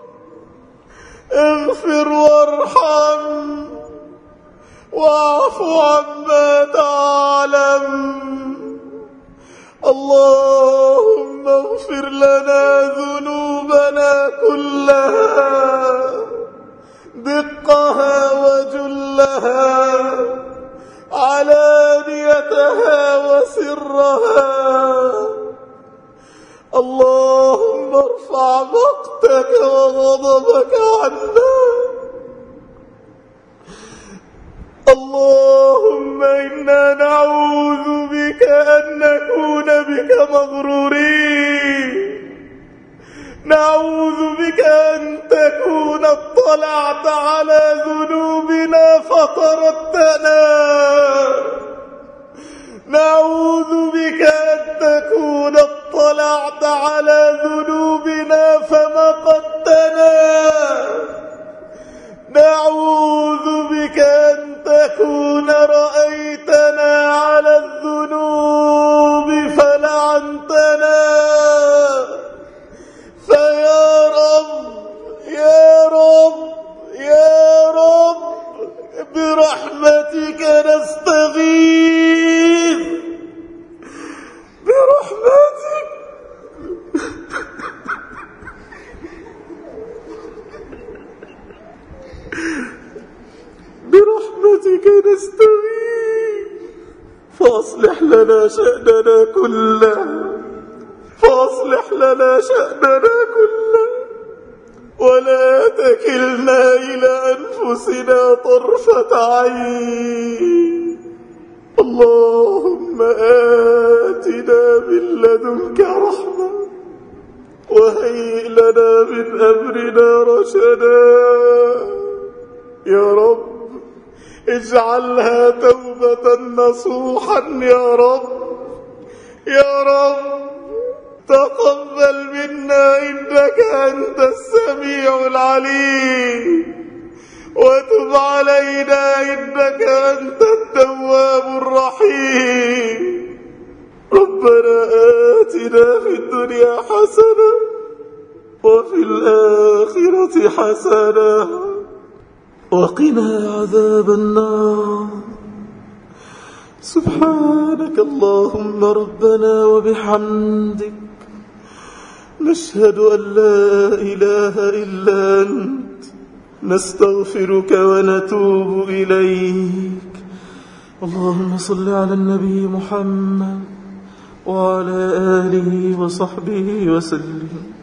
اغفر وارحم واعف عما تعلم اللهم اغفر لنا ذنوبنا كلها دقها وجلها علانيتها وسرها اللهم ارفع مقتك وغضبك عنا اللهم إنا نعوذ بك أن نكون بك مغرورين نعوذ بك أن تكون اطلعت على ذنوبنا فطردتنا نعوذ بك أن تكون اطلعت على ذنوبنا فمقتنا نعوذ بك أن تكون رأيتنا على الذنوب فلعنتنا فيا رب يا رب يا رب برحمتك نستغيث برحمتك برحمتك نستغيث فاصلح لنا شأننا كله فاصلح لنا شأننا كله ولا تكلنا إلى أنفسنا طرفة عين اللهم آتنا من لدنك رحمة وهيئ لنا من أمرنا رشدا يا رب اجعلها توبة نصوحا يا رب يا رب تقبل منا إنك أنت السميع العليم وتب علينا إنك أنت التواب الرحيم ربنا آتنا في الدنيا حسنة وفي الآخرة حسنة وقنا عذاب النار سبحانك اللهم ربنا وبحمدك نشهد أن لا إله إلا أنت نستغفرك ونتوب إليك اللهم صل على النبي محمد وعلى آله وصحبه وسلم